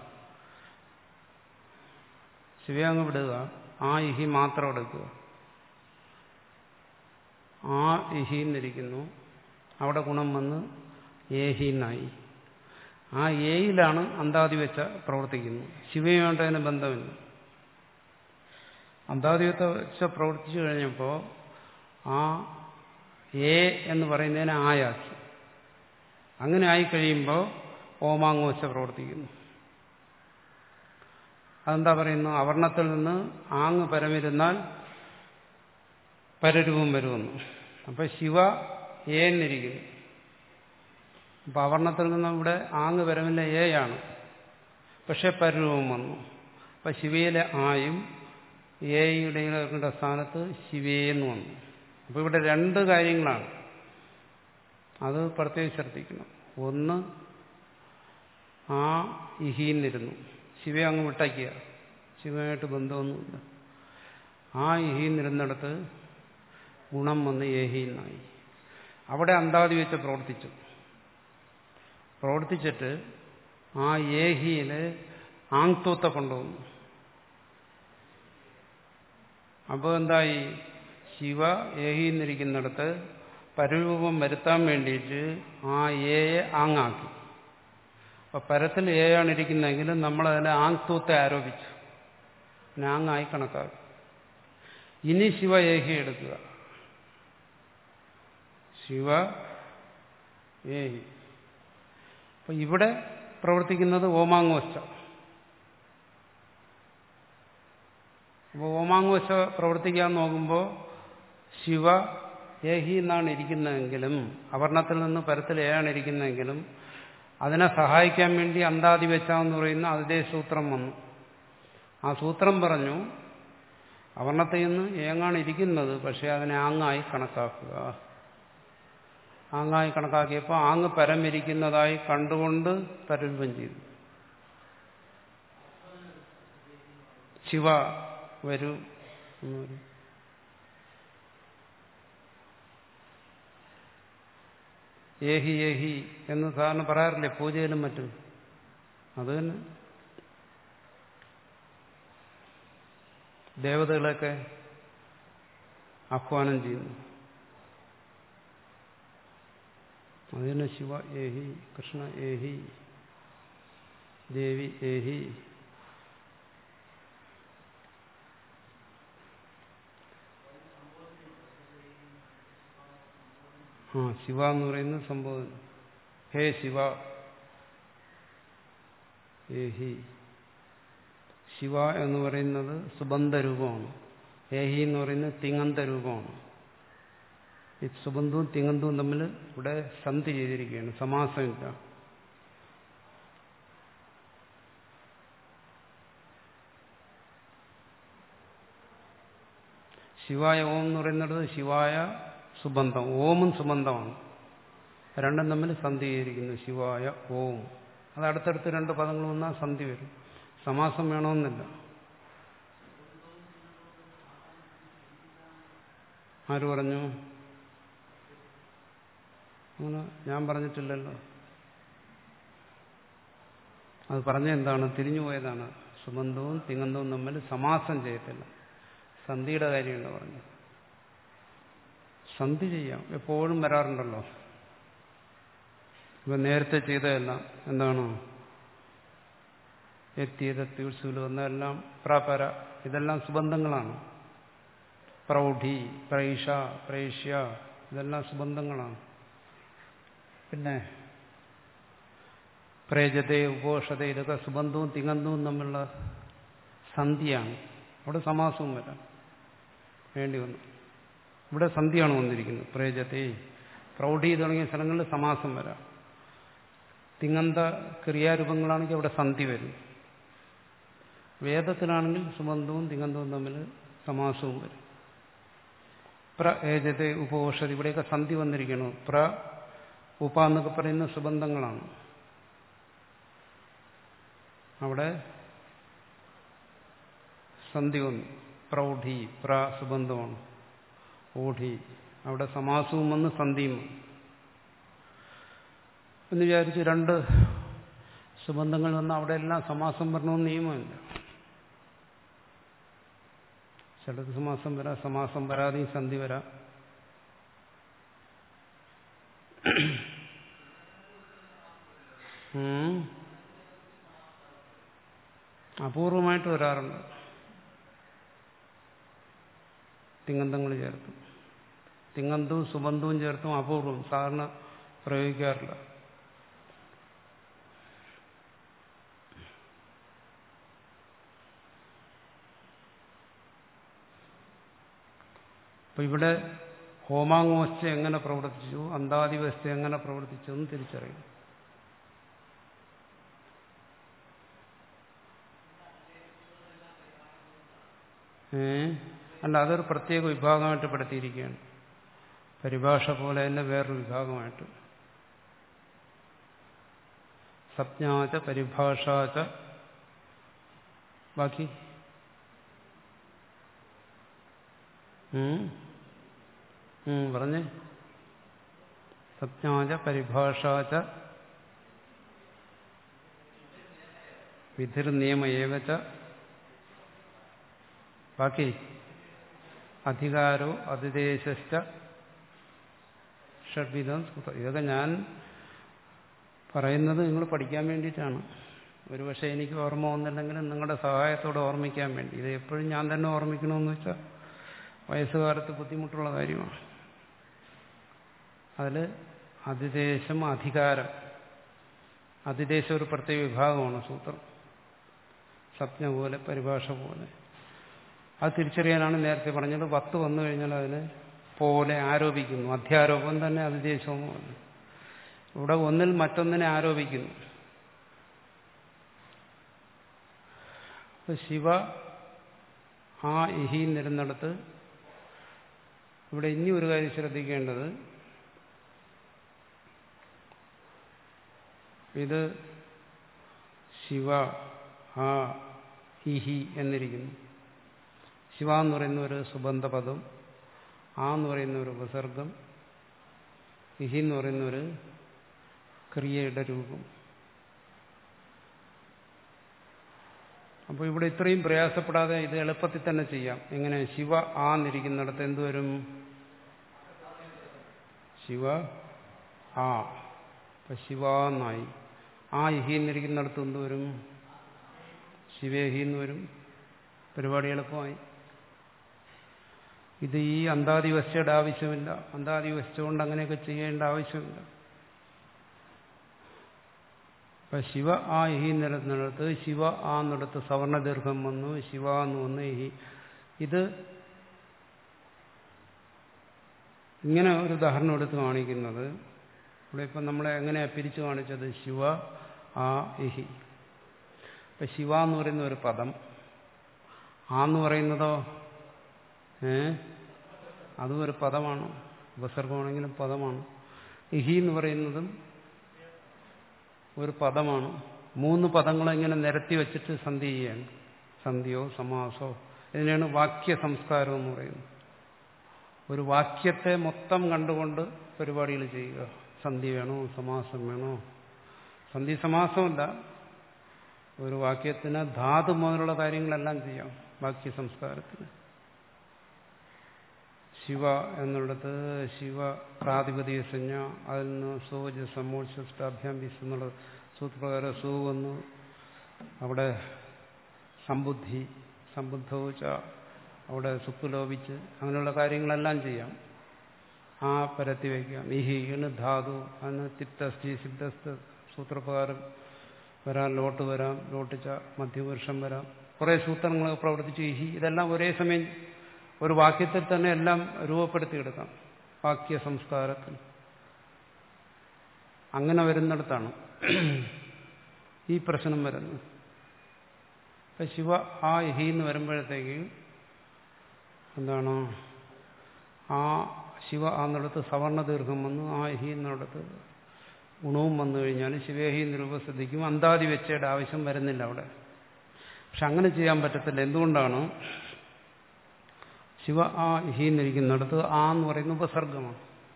ശിവയെ അങ്ങ് വിടുക ആ ഇഹി മാത്രം എടുക്കുക ആ ഇഹിന്നിരിക്കുന്നു അവിടെ ഗുണം വന്ന് ഏഹിന്നായി ആ ഏയിലാണ് അന്താതി വെച്ച പ്രവർത്തിക്കുന്നു ശിവയുമായിട്ട് അതിന് ബന്ധമില്ല അന്താതി വെച്ച പ്രവർത്തിച്ചു കഴിഞ്ഞപ്പോൾ ആ ഏ എന്ന് പറയുന്നതിനെ ആയാക്കി അങ്ങനെ ആയിക്കഴിയുമ്പോൾ ഓമാങ്ങോശ പ്രവർത്തിക്കുന്നു അതെന്താ പറയുന്നു അവർണത്തിൽ നിന്ന് ആങ് പരമിരുന്നാൽ പരരൂപം വരുമെന്ന് അപ്പൊ ശിവ ഏന്നിരിക്കുന്നു അപ്പൊ അവർണത്തിൽ നിന്ന് ഇവിടെ ആങ് പരമില്ല ഏയാണ് പക്ഷെ പരരൂപം വന്നു അപ്പൊ ശിവയിലെ ആയും ഏയുടെ സ്ഥാനത്ത് ശിവേന്ന് വന്നു അപ്പൊ ഇവിടെ രണ്ട് കാര്യങ്ങളാണ് അത് പ്രത്യേകം ശ്രദ്ധിക്കണം ഒന്ന് ആ ഇഹീന്നിരുന്നു ശിവയെ അങ്ങ് വിട്ടയ്ക്കുക ശിവമായിട്ട് ബന്ധമൊന്നുമില്ല ആ ഇഹീന്നിരുന്നിടത്ത് ഗുണം വന്ന് ഏഹീന്നായി അവിടെ അന്താതി വെച്ച് പ്രവർത്തിച്ചു പ്രവർത്തിച്ചിട്ട് ആ ഏഹിയിൽ ആങ്തൂത്ത കൊണ്ടുവന്നു അപ്പോൾ എന്തായി ശിവ ഏഹിന്നിരിക്കുന്നിടത്ത് പരരൂപം വരുത്താൻ വേണ്ടിയിട്ട് ആ ഏയെ ആങ്ങാക്കി അപ്പൊ പരത്തിൽ ഏയാണ് ഇരിക്കുന്നതെങ്കിലും നമ്മളതിനെ ആങ്തൂത്തെ ആരോപിച്ചു പിന്നെ ആങ്ങായി കണക്കാക്കി ഇനി ശിവ ഏഹി എടുക്കുക ശിവ ഏഹി അപ്പൊ ഇവിടെ പ്രവർത്തിക്കുന്നത് ഓമാങ്ങോച്ച അപ്പോൾ ഓമാങ്ങോച്ച പ്രവർത്തിക്കാൻ നോക്കുമ്പോൾ ശിവ ഏഹി എന്നാണ് ഇരിക്കുന്നതെങ്കിലും അവർണത്തിൽ നിന്ന് പരത്തിൽ ഏയാണ് ഇരിക്കുന്നതെങ്കിലും അതിനെ സഹായിക്കാൻ വേണ്ടി അന്താതി വെച്ചാന്ന് പറയുന്ന അതേ സൂത്രം വന്നു ആ സൂത്രം പറഞ്ഞു അവർണത്തിൽ നിന്ന് ഏങ്ങാണ് ഇരിക്കുന്നത് പക്ഷെ അതിനെ ആങ്ങായി കണക്കാക്കുക ആങ്ങായി കണക്കാക്കിയപ്പോൾ ആങ്ങ് പരമിരിക്കുന്നതായി കണ്ടുകൊണ്ട് പരരൂപം ചെയ്തു ശിവ വരൂ എന്ന് പറയും ഏഹി ഏഹി എന്ന് സാധാരണ പറയാറില്ലേ പൂജയിലും മറ്റും അത് തന്നെ ദേവതകളെയൊക്കെ ആഹ്വാനം ചെയ്യുന്നു അതിന് ശിവ ഏഹി കൃഷ്ണ ഏഹി ദേവി ഏഹി ആ ശിവ എന്ന് പറയുന്നത് സംഭവം ഹേ ശിവ ഏഹി ശിവ എന്ന് പറയുന്നത് സുബന്ധ രൂപമാണ് ഏഹി എന്ന് പറയുന്നത് തിങ്ങന്ത രൂപമാണ് ഈ സുബന്ധവും തിങ്ങന്തവും തമ്മിൽ ഇവിടെ സന്ധി ചെയ്തിരിക്കുകയാണ് സമാസമില്ല ശിവായ ഓം എന്ന് പറയുന്നത് ശിവായ സുബന്ധം ഓമും സുബന്ധമാണ് രണ്ടും തമ്മിൽ സന്ധി ചെയ്തിരിക്കുന്നു ശിവായ ഓം അത് അടുത്തടുത്ത് രണ്ട് പദങ്ങൾ വന്നാൽ സന്ധി വരും സമാസം വേണമെന്നില്ല ആര് പറഞ്ഞു അങ്ങനെ ഞാൻ പറഞ്ഞിട്ടില്ലല്ലോ അത് പറഞ്ഞ എന്താണ് തിരിഞ്ഞു പോയതാണ് സുബന്ധവും തിങ്ങന്തവും തമ്മിൽ സമാസം ചെയ്യത്തില്ല സന്ധിയുടെ കാര്യമല്ല പറഞ്ഞു സന്ധി ചെയ്യാം എപ്പോഴും വരാറുണ്ടല്ലോ ഇപ്പൊ നേരത്തെ ചെയ്തതെല്ലാം എന്താണ് എത്തിയത് തീർച്ചൂല് വന്നതെല്ലാം പ്രാപര ഇതെല്ലാം സുബന്ധങ്ങളാണ് പ്രൗഢി പ്രൈഷ പ്രൈഷ്യ ഇതെല്ലാം സുബന്ധങ്ങളാണ് പിന്നെ പ്രേജത ഉപോഷത ഇതൊക്കെ സുബന്ധവും തിങ്ങന്തവും തമ്മിലുള്ള സന്ധിയാണ് അവിടെ സമാസവും വരാം വേണ്ടി വന്നു ഇവിടെ സന്ധിയാണ് വന്നിരിക്കുന്നത് പ്രേജത്തെ പ്രൗഢി തുടങ്ങിയ സ്ഥലങ്ങളിൽ സമാസം വരാം തിങ്ങന്ത ക്രിയാരൂപങ്ങളാണെങ്കിൽ അവിടെ സന്ധി വരും വേദത്തിലാണെങ്കിൽ സുബന്ധവും തിങ്ങന്തവും തമ്മിൽ സമാസവും വരും പ്ര ഏജത്തെ ഉപോഷത് ഇവിടെയൊക്കെ സന്ധി വന്നിരിക്കുന്നു പ്ര ഉപ എന്നൊക്കെ പറയുന്ന സുബന്ധങ്ങളാണ് അവിടെ സന്ധി വന്നു പ്രൗഢി പ്ര സുബന്ധമാണ് ഓഢി അവിടെ സമാസവും വന്ന് സന്ധിയും വന്നു എന്ന് വിചാരിച്ച് രണ്ട് സുബന്ധങ്ങൾ വന്ന് അവിടെ എല്ലാം സമാസം വരണമെന്ന് നിയമമില്ല ചിലത് സമാസം വരാം സമാസം വരാതെയും സന്ധി വരാം അപൂർവമായിട്ട് വരാറുണ്ട് തിങ്ങന്തങ്ങൾ ചേർത്തും തിങ്ങന്തവും സുബന്ധവും ചേർത്തും അപൂർവം സാധാരണ പ്രയോഗിക്കാറില്ല അപ്പൊ ഇവിടെ ഹോമാങ്ങോസ്ഥ എങ്ങനെ പ്രവർത്തിച്ചു അന്താദിവസ്ഥ എങ്ങനെ പ്രവർത്തിച്ചു എന്ന് തിരിച്ചറിയും ഏ അല്ല അതൊരു പ്രത്യേക വിഭാഗമായിട്ട് പെടുത്തിയിരിക്കുകയാണ് പരിഭാഷ പോലെ തന്നെ വേറൊരു വിഭാഗമായിട്ട് സജ്ഞാച പരിഭാഷാച ബാക്കി പറഞ്ഞേ സജ്ഞാച പരിഭാഷാച വിധിർ നിയമ ഏവച്ച ബാക്കി അധികാരോ അതിദേശ ഷഡ്വിധം ഇതൊക്കെ ഞാൻ പറയുന്നത് നിങ്ങൾ പഠിക്കാൻ വേണ്ടിയിട്ടാണ് ഒരുപക്ഷെ എനിക്ക് ഓർമ്മ വന്നില്ലെങ്കിലും നിങ്ങളുടെ സഹായത്തോടെ ഓർമ്മിക്കാൻ വേണ്ടി ഇത് എപ്പോഴും ഞാൻ തന്നെ ഓർമ്മിക്കണമെന്ന് വെച്ചാൽ വയസ്സുകാലത്ത് ബുദ്ധിമുട്ടുള്ള കാര്യമാണ് അതിൽ അതിദേശം അധികാരം അതിദേശം ഒരു പ്രത്യേക വിഭാഗമാണ് സൂത്രം സ്വപ്ന പോലെ പരിഭാഷ പോലെ അത് തിരിച്ചറിയാനാണ് നേരത്തെ പറഞ്ഞത് വത്ത് വന്നു കഴിഞ്ഞാൽ അതിന് പോലെ ആരോപിക്കുന്നു അധ്യാരോപം തന്നെ അതിദേശവുമാണ് ഇവിടെ ഒന്നിൽ മറ്റൊന്നിനെ ആരോപിക്കുന്നു ശിവ ആ ഇഹി നിരുന്നിടത്ത് ഇവിടെ ഇനി ഒരു കാര്യം ശ്രദ്ധിക്കേണ്ടത് ഇത് ശിവ ആ ഇഹി എന്നിരിക്കുന്നു ശിവ എന്ന് പറയുന്ന ഒരു സുബന്ധ പദം ആ എന്ന് പറയുന്ന ഒരു ഉപസർഗം ഇഹി എന്ന് പറയുന്ന ഒരു ക്രിയയുടെ രൂപം അപ്പോൾ ഇവിടെ ഇത്രയും പ്രയാസപ്പെടാതെ ഇത് എളുപ്പത്തിൽ തന്നെ ചെയ്യാം എങ്ങനെ ശിവ ആ എന്നിരിക്കുന്നിടത്ത് എന്തുവരും ശിവ ആ ഇപ്പൊ ശിവ എന്നായി ആ ഇഹി എന്നിരിക്കുന്നിടത്ത് എന്തുവരും ശിവേഹി എന്ന് വരും പരിപാടി എളുപ്പമായി ഇത് ഈ അന്താദിവസ്ഥയുടെ ആവശ്യമില്ല അന്താദിവസ്ഥ കൊണ്ട് അങ്ങനെയൊക്കെ ചെയ്യേണ്ട ആവശ്യമില്ല അപ്പൊ ശിവ ആ ഇഹി നിലനിടത്ത് ശിവ ആ എന്നിടത്ത് സവർണ ദീർഘം വന്നു ശിവ എന്ന് വന്നു ഇഹി ഇത് ഇങ്ങനെ ഒരു ഉദാഹരണം എടുത്ത് കാണിക്കുന്നത് ഇവിടെ ഇപ്പം നമ്മളെ എങ്ങനെയാ പിരിച്ചു കാണിച്ചത് ശിവ ആ ഇഹി ഇപ്പൊ ശിവ എന്ന് പറയുന്ന ഒരു പദം ആ എന്ന് പറയുന്നതോ ഏ അതും ഒരു പദമാണ് ഉപസർഗമാണെങ്കിലും പദമാണ് ഇഹി എന്ന് പറയുന്നതും ഒരു പദമാണ് മൂന്ന് പദങ്ങളെ ഇങ്ങനെ നിരത്തി വെച്ചിട്ട് സന്ധി ചെയ്യാണ് സന്ധിയോ സമാസോ ഇതിനെയാണ് വാക്യ സംസ്കാരം എന്ന് പറയുന്നത് ഒരു വാക്യത്തെ മൊത്തം കണ്ടുകൊണ്ട് പരിപാടികൾ ചെയ്യുക സന്ധി വേണോ സമാസം വേണോ സന്ധി സമാസമല്ല ഒരു വാക്യത്തിന് ധാതു മുതലുള്ള കാര്യങ്ങളെല്ലാം ചെയ്യാം വാക്യ സംസ്കാരത്തിന് ശിവ എന്നുള്ളത് ശിവ പ്രാതിപതിക സംജ്ഞ അതിൽ നിന്ന് സോജ സമോത്സഷ്ടാഭ്യാംബിസ് എന്നുള്ള സൂത്രപ്രകാരം സൂ വന്നു അവിടെ സമ്പുദ്ധി സമ്പുദ്ധോച്ച അവിടെ സുപ്പ് ലോപിച്ച് അങ്ങനെയുള്ള കാര്യങ്ങളെല്ലാം ചെയ്യാം ആ പരത്തി വയ്ക്കാം ഇഹി ഇണ് ധാതു അതിന് തിപ്തസ്തി സിദ്ധസ്ത സൂത്രപ്രകാരം വരാം ലോട്ട് വരാം ലോട്ടിച്ച മധ്യപുരുഷം വരാം കുറേ സൂത്രങ്ങൾ പ്രവർത്തിച്ച് ഇഹി ഇതെല്ലാം ഒരേ സമയം ഒരു വാക്യത്തിൽ തന്നെ എല്ലാം രൂപപ്പെടുത്തിയെടുക്കാം വാക്യ സംസ്കാരത്തിൽ അങ്ങനെ വരുന്നിടത്താണ് ഈ പ്രശ്നം വരുന്നത് ഇപ്പൊ ശിവ ആ ഇഹി എന്ന് വരുമ്പോഴത്തേക്ക് എന്താണ് ആ ശിവ ആന്നിടത്ത് സവർണ ദീർഘം വന്നു ആ ഇഹി എന്നിടത്ത് ഗുണവും വന്നു കഴിഞ്ഞാൽ ശിവേഹി എന്ന് രൂപസിദ്ധിക്കും അന്താതി വെച്ചയുടെ ആവശ്യം വരുന്നില്ല അവിടെ പക്ഷെ അങ്ങനെ ചെയ്യാൻ പറ്റത്തില്ല എന്തുകൊണ്ടാണ് ശിവ ആ ഇഹി എന്നിരിക്കുന്നിടത്ത് ആ എന്ന് പറയുന്ന ഉപസർഗമാണ്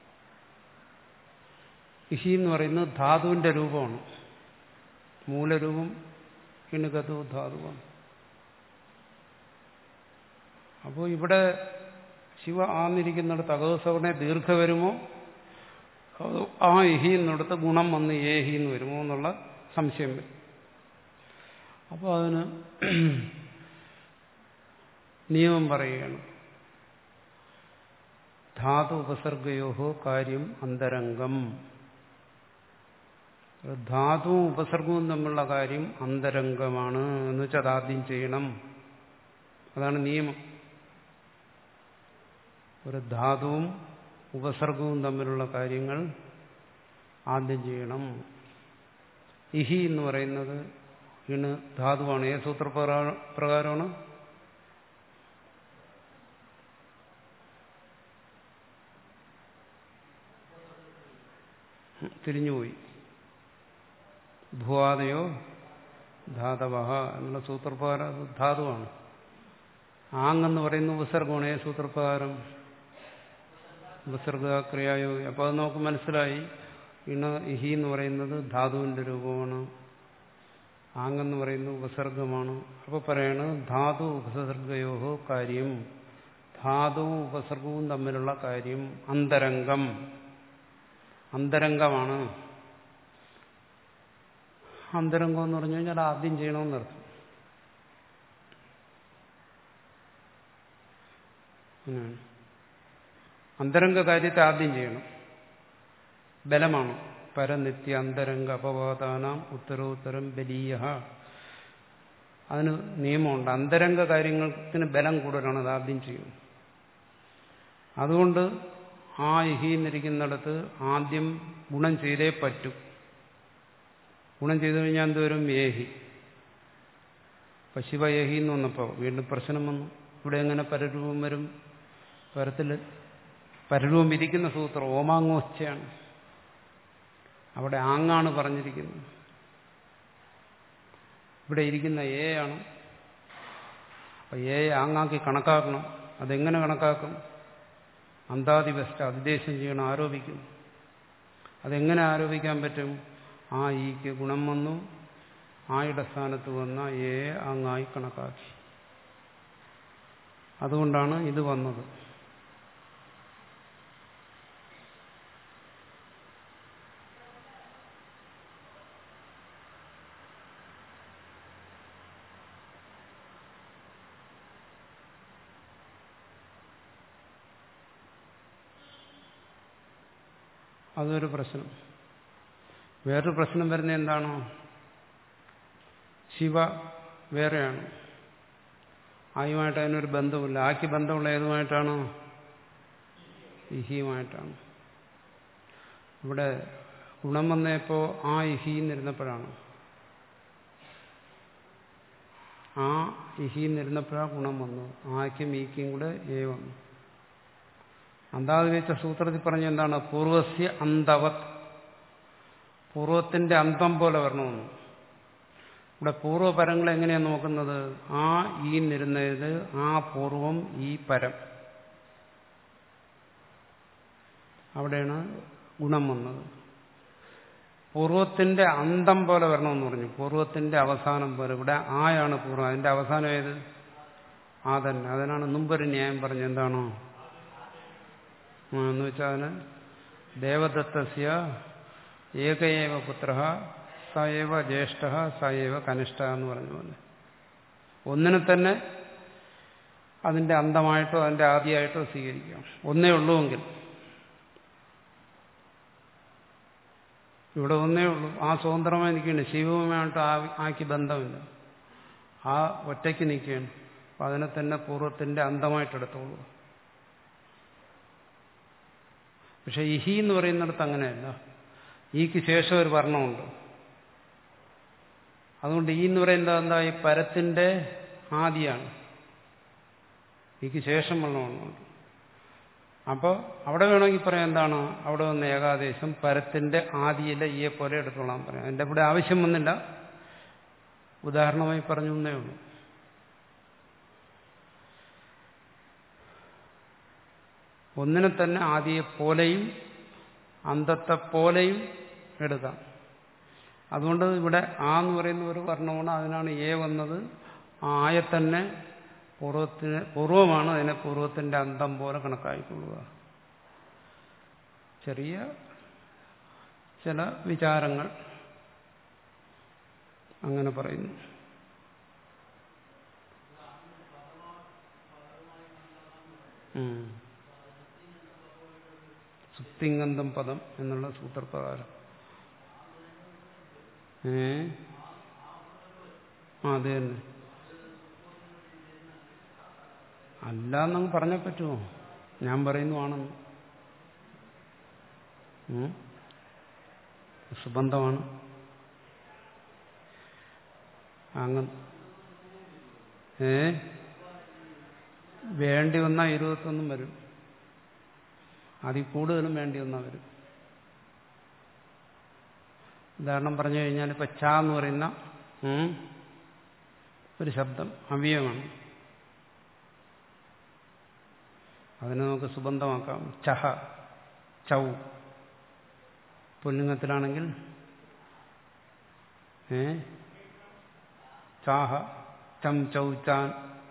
ഇഹി എന്ന് പറയുന്നത് ധാതുവിന്റെ രൂപമാണ് മൂലരൂപം ഇണുകതു ധാതുവാണ് അപ്പോൾ ഇവിടെ ശിവ ആന്നിരിക്കുന്നിടത്ത് അകസവർണെ ദീർഘ വരുമോ അതോ ആ ഇഹി എന്നിടത്ത് ഗുണം വന്ന് ഏഹി എന്ന് വരുമോ എന്നുള്ള സംശയം വരും അപ്പോൾ അതിന് നിയമം പറയുകയാണ് ധാതു ഉപസർഗയോഹോ കാര്യം അന്തരംഗം ധാതുവും ഉപസർഗവും തമ്മിലുള്ള കാര്യം അന്തരംഗമാണ് എന്ന് വെച്ചാൽ അതാദ്യം ചെയ്യണം അതാണ് നിയമം ഒരു ധാതുവും ഉപസർഗവും തമ്മിലുള്ള കാര്യങ്ങൾ ആദ്യം ചെയ്യണം ഇഹി എന്ന് പറയുന്നത് ഇണ് ധാതുവാണ് ഏത് സൂത്രപ്രകാരമാണ് തിരിഞ്ഞുപോയി ഭുവാദയോ ധാതവ എന്നുള്ള സൂത്രപ്രകാരം അത് ധാതുവാണ് ആങ്ങെന്ന് പറയുന്ന ഉപസർഗമാണ് ഏത് സൂത്രപ്രകാരം ഉപസർഗ ക്രിയായോഗി അപ്പോൾ അത് നമുക്ക് മനസ്സിലായി ഇണ ഇഹി എന്ന് പറയുന്നത് ധാതുവിന്റെ രൂപമാണ് ആങ്ങെന്ന് പറയുന്നത് ഉപസർഗമാണ് അപ്പോൾ പറയാണ് ധാതു ഉപസർഗയോഹോ കാര്യം ധാതുവും ഉപസർഗവും തമ്മിലുള്ള കാര്യം അന്തരംഗം അന്തരംഗമാണ് അന്തരംഗം എന്ന് പറഞ്ഞു കഴിഞ്ഞാൽ ആദ്യം ചെയ്യണമെന്നർത്ഥം അങ്ങനെയാണ് അന്തരംഗ കാര്യത്തെ ആദ്യം ചെയ്യണം ബലമാണ് പരനിത്യ അന്തരംഗ അപവാദാനാം ഉത്തരോത്തരം ബലീയ അതിന് നിയമമുണ്ട് അന്തരംഗ കാര്യങ്ങൾക്ക് ബലം കൂടുതലാണ് അത് ആദ്യം ചെയ്യും അതുകൊണ്ട് ആ ഇഹി എന്നിരിക്കുന്നിടത്ത് ആദ്യം ഗുണം ചെയ്തേ പറ്റൂ ഗുണം ചെയ്തു കഴിഞ്ഞാൽ എന്തോരും ഏഹി പശിവ ഏഹി എന്ന് വന്നപ്പോൾ വീണ്ടും പ്രശ്നം വന്നു ഇവിടെ എങ്ങനെ പരരൂപം വരും പരത്തിൽ പരരൂപം ഇരിക്കുന്ന സൂത്രം ഓമാങ്ങോച്ചയാണ് അവിടെ ആങ്ങാണ് പറഞ്ഞിരിക്കുന്നത് ഇവിടെ ഇരിക്കുന്ന എ ആണ് അപ്പൊ എ ആങ്ങാക്കി കണക്കാക്കണം അതെങ്ങനെ കണക്കാക്കും അന്താതിവസ്ഥ അതിദേശം ചെയ്യണം ആരോപിക്കും അതെങ്ങനെ ആരോപിക്കാൻ പറ്റും ആ ഈക്ക് ഗുണം വന്നു ആയുടെ സ്ഥാനത്ത് വന്ന ഏ അങ്ങായി കണക്കാക്കി അതുകൊണ്ടാണ് ഇത് വന്നത് അതൊരു പ്രശ്നം വേറൊരു പ്രശ്നം വരുന്നത് എന്താണോ ശിവ വേറെയാണ് ആയുമായിട്ട് അതിനൊരു ബന്ധമില്ല ആക്കി ബന്ധമുള്ള ഏതുമായിട്ടാണ് ഇഹിയുമായിട്ടാണ് ഇവിടെ ഗുണം വന്നപ്പോൾ ആ ഇഹിന്നിരുന്നപ്പോഴാണ് ആ ഇഹിന്നിരുന്നപ്പോഴാണ് ഗുണം വന്നു ആക്കും ഈക്കും കൂടെ ഏ വന്നു അന്താത് വെച്ച സൂത്രത്തിൽ പറഞ്ഞ എന്താണ് പൂർവസ്യ അന്തവത് പൂർവത്തിന്റെ അന്തം പോലെ വരണമെന്ന് ഇവിടെ പൂർവ്വപരങ്ങൾ എങ്ങനെയാണ് നോക്കുന്നത് ആ ഈ നിരുന്നത് ആ പൂർവം ഈ പരം അവിടെയാണ് ഗുണം വന്നത് പൂർവത്തിന്റെ അന്തം പോലെ വരണമെന്ന് പറഞ്ഞു പൂർവത്തിന്റെ അവസാനം പോലെ ഇവിടെ ആയാണ് പൂർവ്വം അതിന്റെ അവസാനം ഏത് ആ തന്നെ അതിനാണ് മുമ്പൊരു ന്യായം പറഞ്ഞത് എന്താണോ എന്ന് വെച്ചാൽ അതിന് ദേവദത്തസ്യ ഏകയേവ പുത്ര സയവ ജ്യേഷ്ഠ സയവ കനിഷ്ഠ എന്ന് പറഞ്ഞ പോലെ ഒന്നിനെ തന്നെ അതിന്റെ അന്തമായിട്ടോ അതിന്റെ ആദ്യമായിട്ടോ സ്വീകരിക്കാം ഒന്നേ ഉള്ളുവെങ്കിൽ ഇവിടെ ഒന്നേ ഉള്ളൂ ആ സ്വതന്ത്രമായി നിൽക്കുകയാണ് ശിവവുമായിട്ട് ആക്കി ബന്ധമില്ല ആ ഒറ്റയ്ക്ക് നിൽക്കുകയാണ് അപ്പം അതിനെ തന്നെ പൂർവ്വത്തിന്റെ അന്തമായിട്ടെടുത്തോളൂ പക്ഷെ ഇഹി എന്ന് പറയുന്നിടത്ത് അങ്ങനെയല്ല ഈക്ക് ശേഷം ഒരു വർണ്ണമുണ്ട് അതുകൊണ്ട് ഈ എന്ന് പറയുന്നത് എന്താ ഈ പരത്തിന്റെ ആദിയാണ് ഈക്ക് ശേഷം വർണ്ണമുണ്ട് അപ്പോൾ അവിടെ വേണമെങ്കിൽ പറയാം എന്താണ് അവിടെ വന്ന ഏകാദേശം പരത്തിന്റെ ആദിയിലെ ഈയെ പോലെ എടുത്തോളാൻ പറയാം അതിൻ്റെ ഇവിടെ ആവശ്യം വന്നില്ല ഉദാഹരണമായി പറഞ്ഞു എന്നേ ഉള്ളൂ ഒന്നിനെ തന്നെ ആദിയെ പോലെയും അന്തത്തെ പോലെയും എടുക്കാം അതുകൊണ്ട് ഇവിടെ ആ എന്ന് പറയുന്ന ഒരു വർണ്ണമാണ് അതിനാണ് എ വന്നത് ആ ആയെ തന്നെ പൂർവത്തിന് പൂർവമാണ് അതിനെ പൂർവത്തിന്റെ അന്തം പോലെ കണക്കായിക്കൊള്ളുക ചെറിയ ചില വിചാരങ്ങൾ അങ്ങനെ പറയുന്നു സുപ്തിങ്കന്തം പദം എന്നുള്ള സൂത്രപ്രകാരം ഏ ആ അത് തന്നെ അല്ല എന്നങ്ങ് പറഞ്ഞാൽ പറ്റുമോ ഞാൻ പറയുന്നു ആണെന്ന് സുബന്ധമാണ് അങ്ങ് ഏ വേണ്ടി വന്നാൽ ഇരുപത്തൊന്നും വരും അതിൽ കൂടുതലും വേണ്ടി വന്നാൽ വരും ഉദാഹരണം പറഞ്ഞു കഴിഞ്ഞാൽ ഇപ്പം ച എന്ന് പറയുന്ന ഒരു ശബ്ദം അവ്യയമാണ് അതിനെ നമുക്ക് സുബന്ധമാക്കാം ചഹ ചൗ പുല്ലിംഗത്തിലാണെങ്കിൽ ഏ ചാഹ ചം ചൗ ചാൻ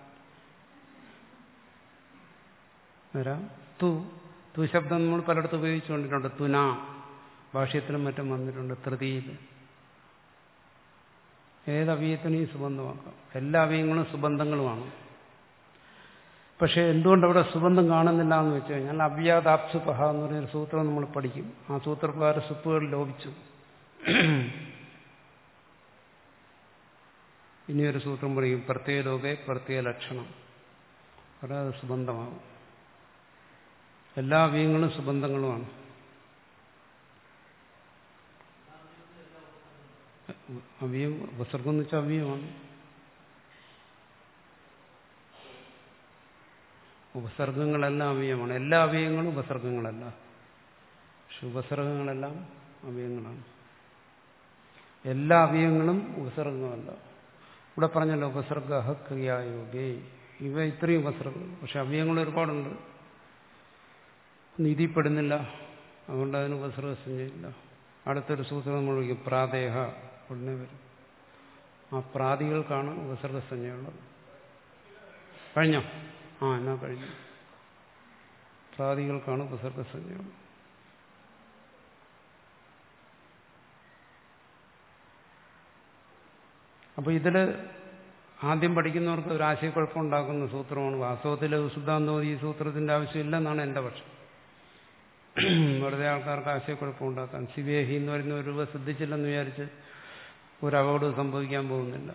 വരാം തു തു ശബ്ദം നമ്മൾ പലയിടത്തും ഉപയോഗിച്ചുകൊണ്ടിട്ടുണ്ട് തുന ഭാഷ്യത്തിലും മറ്റും വന്നിട്ടുണ്ട് തൃതിയിൽ ഏത് അവയത്തിനെയും സുബന്ധമാക്കാം എല്ലാ അവയങ്ങളും സുബന്ധങ്ങളുമാണ് പക്ഷെ എന്തുകൊണ്ട് അവിടെ സുബന്ധം കാണുന്നില്ല എന്ന് വെച്ച് കഴിഞ്ഞാൽ അവ്യാദാപ്സുപഹ എന്ന് പറയുന്ന സൂത്രം നമ്മൾ പഠിക്കും ആ സൂത്രപ്രകാരം സുപ്പുകൾ ലോപിച്ചു ഇനിയൊരു സൂത്രം പഠിക്കും പ്രത്യേക ലോകെ പ്രത്യേക ലക്ഷണം അവിടെ അത് സുബന്ധമാകും എല്ലാ അവയങ്ങളും സുബന്ധങ്ങളുമാണ് അവയം ഉപസർഗം എന്ന് വെച്ചാൽ അവയമാണ് ഉപസർഗങ്ങളെല്ലാം അവയമാണ് എല്ലാ അവയങ്ങളും ഉപസർഗങ്ങളല്ല പക്ഷെ ഉപസർഗങ്ങളെല്ലാം അവയങ്ങളാണ് എല്ലാ അവയങ്ങളും ഉപസർഗങ്ങളല്ല ഇവിടെ പറഞ്ഞല്ലോ ഉപസർഗ ക്രിയായോഗേ ഇവ ഇത്രയും ഉപസർഗം പക്ഷെ അവയങ്ങൾ ഒരുപാടുണ്ട് നീതിപ്പെടുന്നില്ല അതുകൊണ്ട് അതിന് ഉപസർഗ സംജയില്ല അടുത്തൊരു സൂത്രം നമ്മൾ വിളിക്കും പ്രാദേഹ ഉടനെ വരും ആ പ്രാതികൾക്കാണ് ഉപസർഗസഞ്ജയുള്ളത് കഴിഞ്ഞോ ആ എന്നാ കഴിഞ്ഞു പ്രാതികൾക്കാണ് ഉപസർഗസഞ്ജയുള്ളത് അപ്പോൾ ഇതിൽ ആദ്യം പഠിക്കുന്നവർക്ക് ഒരു ആശയക്കുഴപ്പം ഉണ്ടാക്കുന്ന സൂത്രമാണ് വാസ്തവത്തിൽ സിദ്ധാന്തം ഈ സൂത്രത്തിന്റെ ആവശ്യമില്ലെന്നാണ് എൻ്റെ പക്ഷം വെറുതെ ആൾക്കാർക്ക് ആശയക്കുഴപ്പം ഉണ്ടാക്കാൻ ശിവേഹി എന്ന് പറയുന്ന ഒരു രൂപ ശ്രദ്ധിച്ചില്ലെന്ന് വിചാരിച്ച് ഒരു അപകടം സംഭവിക്കാൻ പോകുന്നില്ല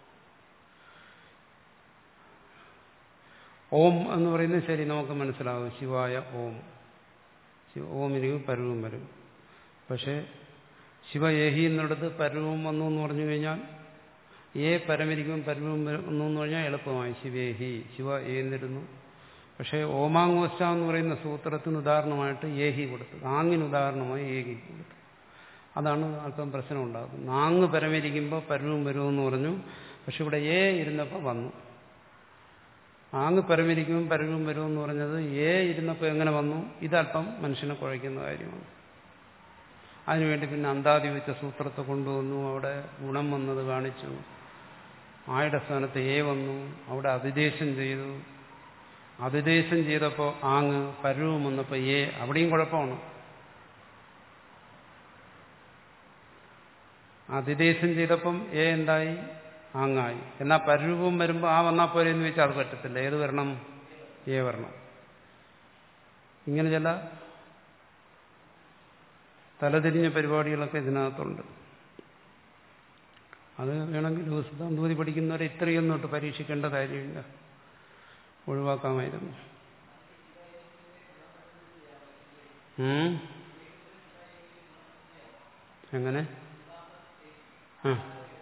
ഓം എന്ന് പറയുന്നത് ശരി നമുക്ക് മനസ്സിലാവും ശിവായ ഓം ഓമിനും പരവും വരും പക്ഷേ ശിവ ഏഹി എന്നിടത്ത് പരവും വന്നു എന്ന് പറഞ്ഞു കഴിഞ്ഞാൽ ഏ പരമിരിക്കും പരവും വന്നു എന്ന് പറഞ്ഞാൽ എളുപ്പമായി ശിവേഹി ശിവ ഏന്നിരുന്നു പക്ഷേ ഓമാങ്ങോസ്റ്റ എന്ന് പറയുന്ന സൂത്രത്തിന് ഉദാഹരണമായിട്ട് ഏഹി കൊടുത്തു ആങ്ങിന് ഉദാഹരണമായി ഏഹി കൊടുത്തു അതാണ് അല്പം പ്രശ്നം ഉണ്ടാകുന്നത് നാങ്ങ് പരമിരിക്കുമ്പോൾ പരവും വരുമെന്ന് പറഞ്ഞു പക്ഷെ ഇവിടെ ഏ ഇരുന്നപ്പോൾ വന്നു ആങ്ങ് പരമിരിക്കുമ്പോൾ പരവും വരുമെന്ന് പറഞ്ഞത് ഏ ഇരുന്നപ്പോൾ എങ്ങനെ വന്നു ഇതല്പം മനുഷ്യനെ കുഴയ്ക്കുന്ന കാര്യമാണ് അതിനുവേണ്ടി പിന്നെ അന്താതി വെച്ച സൂത്രത്തെ കൊണ്ടുവന്നു അവിടെ ഗുണം വന്നത് കാണിച്ചു ആയുടെ സ്ഥാനത്ത് ഏ വന്നു അവിടെ അതിദേശം ചെയ്തു അതിദേശം ചെയ്തപ്പോൾ ആങ് പരവും വന്നപ്പോൾ ഏ അവിടെയും കുഴപ്പമാണ് അതിദേശം ചെയ്തപ്പം ഏ എന്തായി ആങ്ങായി എന്നാൽ പരൂപം വരുമ്പോൾ ആ വന്നാൽ പോലെ എന്ന് വെച്ചാൽ അത് പറ്റത്തില്ല ഏത് വരണം ഏ വരണം ഇങ്ങനെ ചില തലതിരിഞ്ഞ പരിപാടികളൊക്കെ ഇതിനകത്തുണ്ട് അത് വേണമെങ്കിൽ സിദ്ധാന്തൂതി പഠിക്കുന്നവരെ ഇത്രയൊന്നും തൊട്ട് പരീക്ഷിക്കേണ്ട കാര്യമില്ല ഒഴിവാക്കാമായിരുന്നു എങ്ങനെ ആ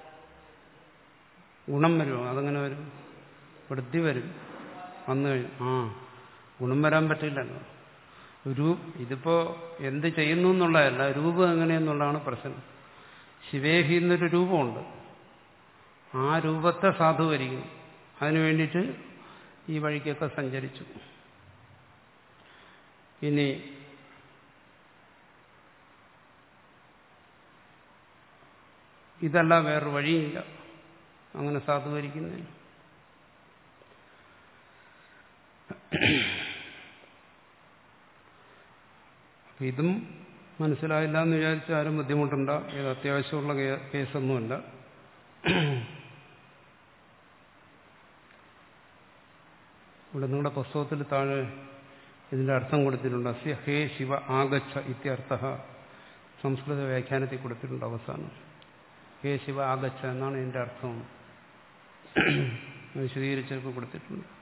ഗുണം വരുമോ അതങ്ങനെ വരും വൃത്തി വരും വന്നു കഴിഞ്ഞു ആ ഗുണം വരാൻ പറ്റില്ലല്ലോ രൂ ഇതിപ്പോ എന്ത് ചെയ്യുന്നു എന്നുള്ളതല്ല രൂപം എങ്ങനെയെന്നുള്ളതാണ് പ്രശ്നം ശിവേഹി എന്നൊരു രൂപമുണ്ട് ആ രൂപത്തെ സാധൂകരിക്കും അതിനു വേണ്ടിയിട്ട് ഈ വഴിക്കൊക്കെ സഞ്ചരിച്ചു ഇനി ഇതല്ല വേറൊരു വഴിയില്ല അങ്ങനെ സാധൂകരിക്കുന്നതിന് ഇതും മനസ്സിലായില്ല എന്ന് വിചാരിച്ച് ആരും ബുദ്ധിമുട്ടുണ്ട ഇത് അത്യാവശ്യമുള്ള കേസൊന്നുമല്ല ഇവിടെ നിങ്ങളുടെ പുസ്തകത്തിൽ താഴെ ഇതിന്റെ അർത്ഥം കൊടുത്തിട്ടുണ്ട് അസ്യ ഹേ ശിവ ആഗച്ഛ ഇത്യർത്ഥ സംസ്കൃത വ്യാഖ്യാനത്തിൽ കൊടുത്തിട്ടുണ്ട് അവസാനം ഹേ ശിവ ആഗച്ഛ എന്നാണ് ഇതിന്റെ അർത്ഥം വിശദീകരിച്ചൊക്കെ കൊടുത്തിട്ടുണ്ട്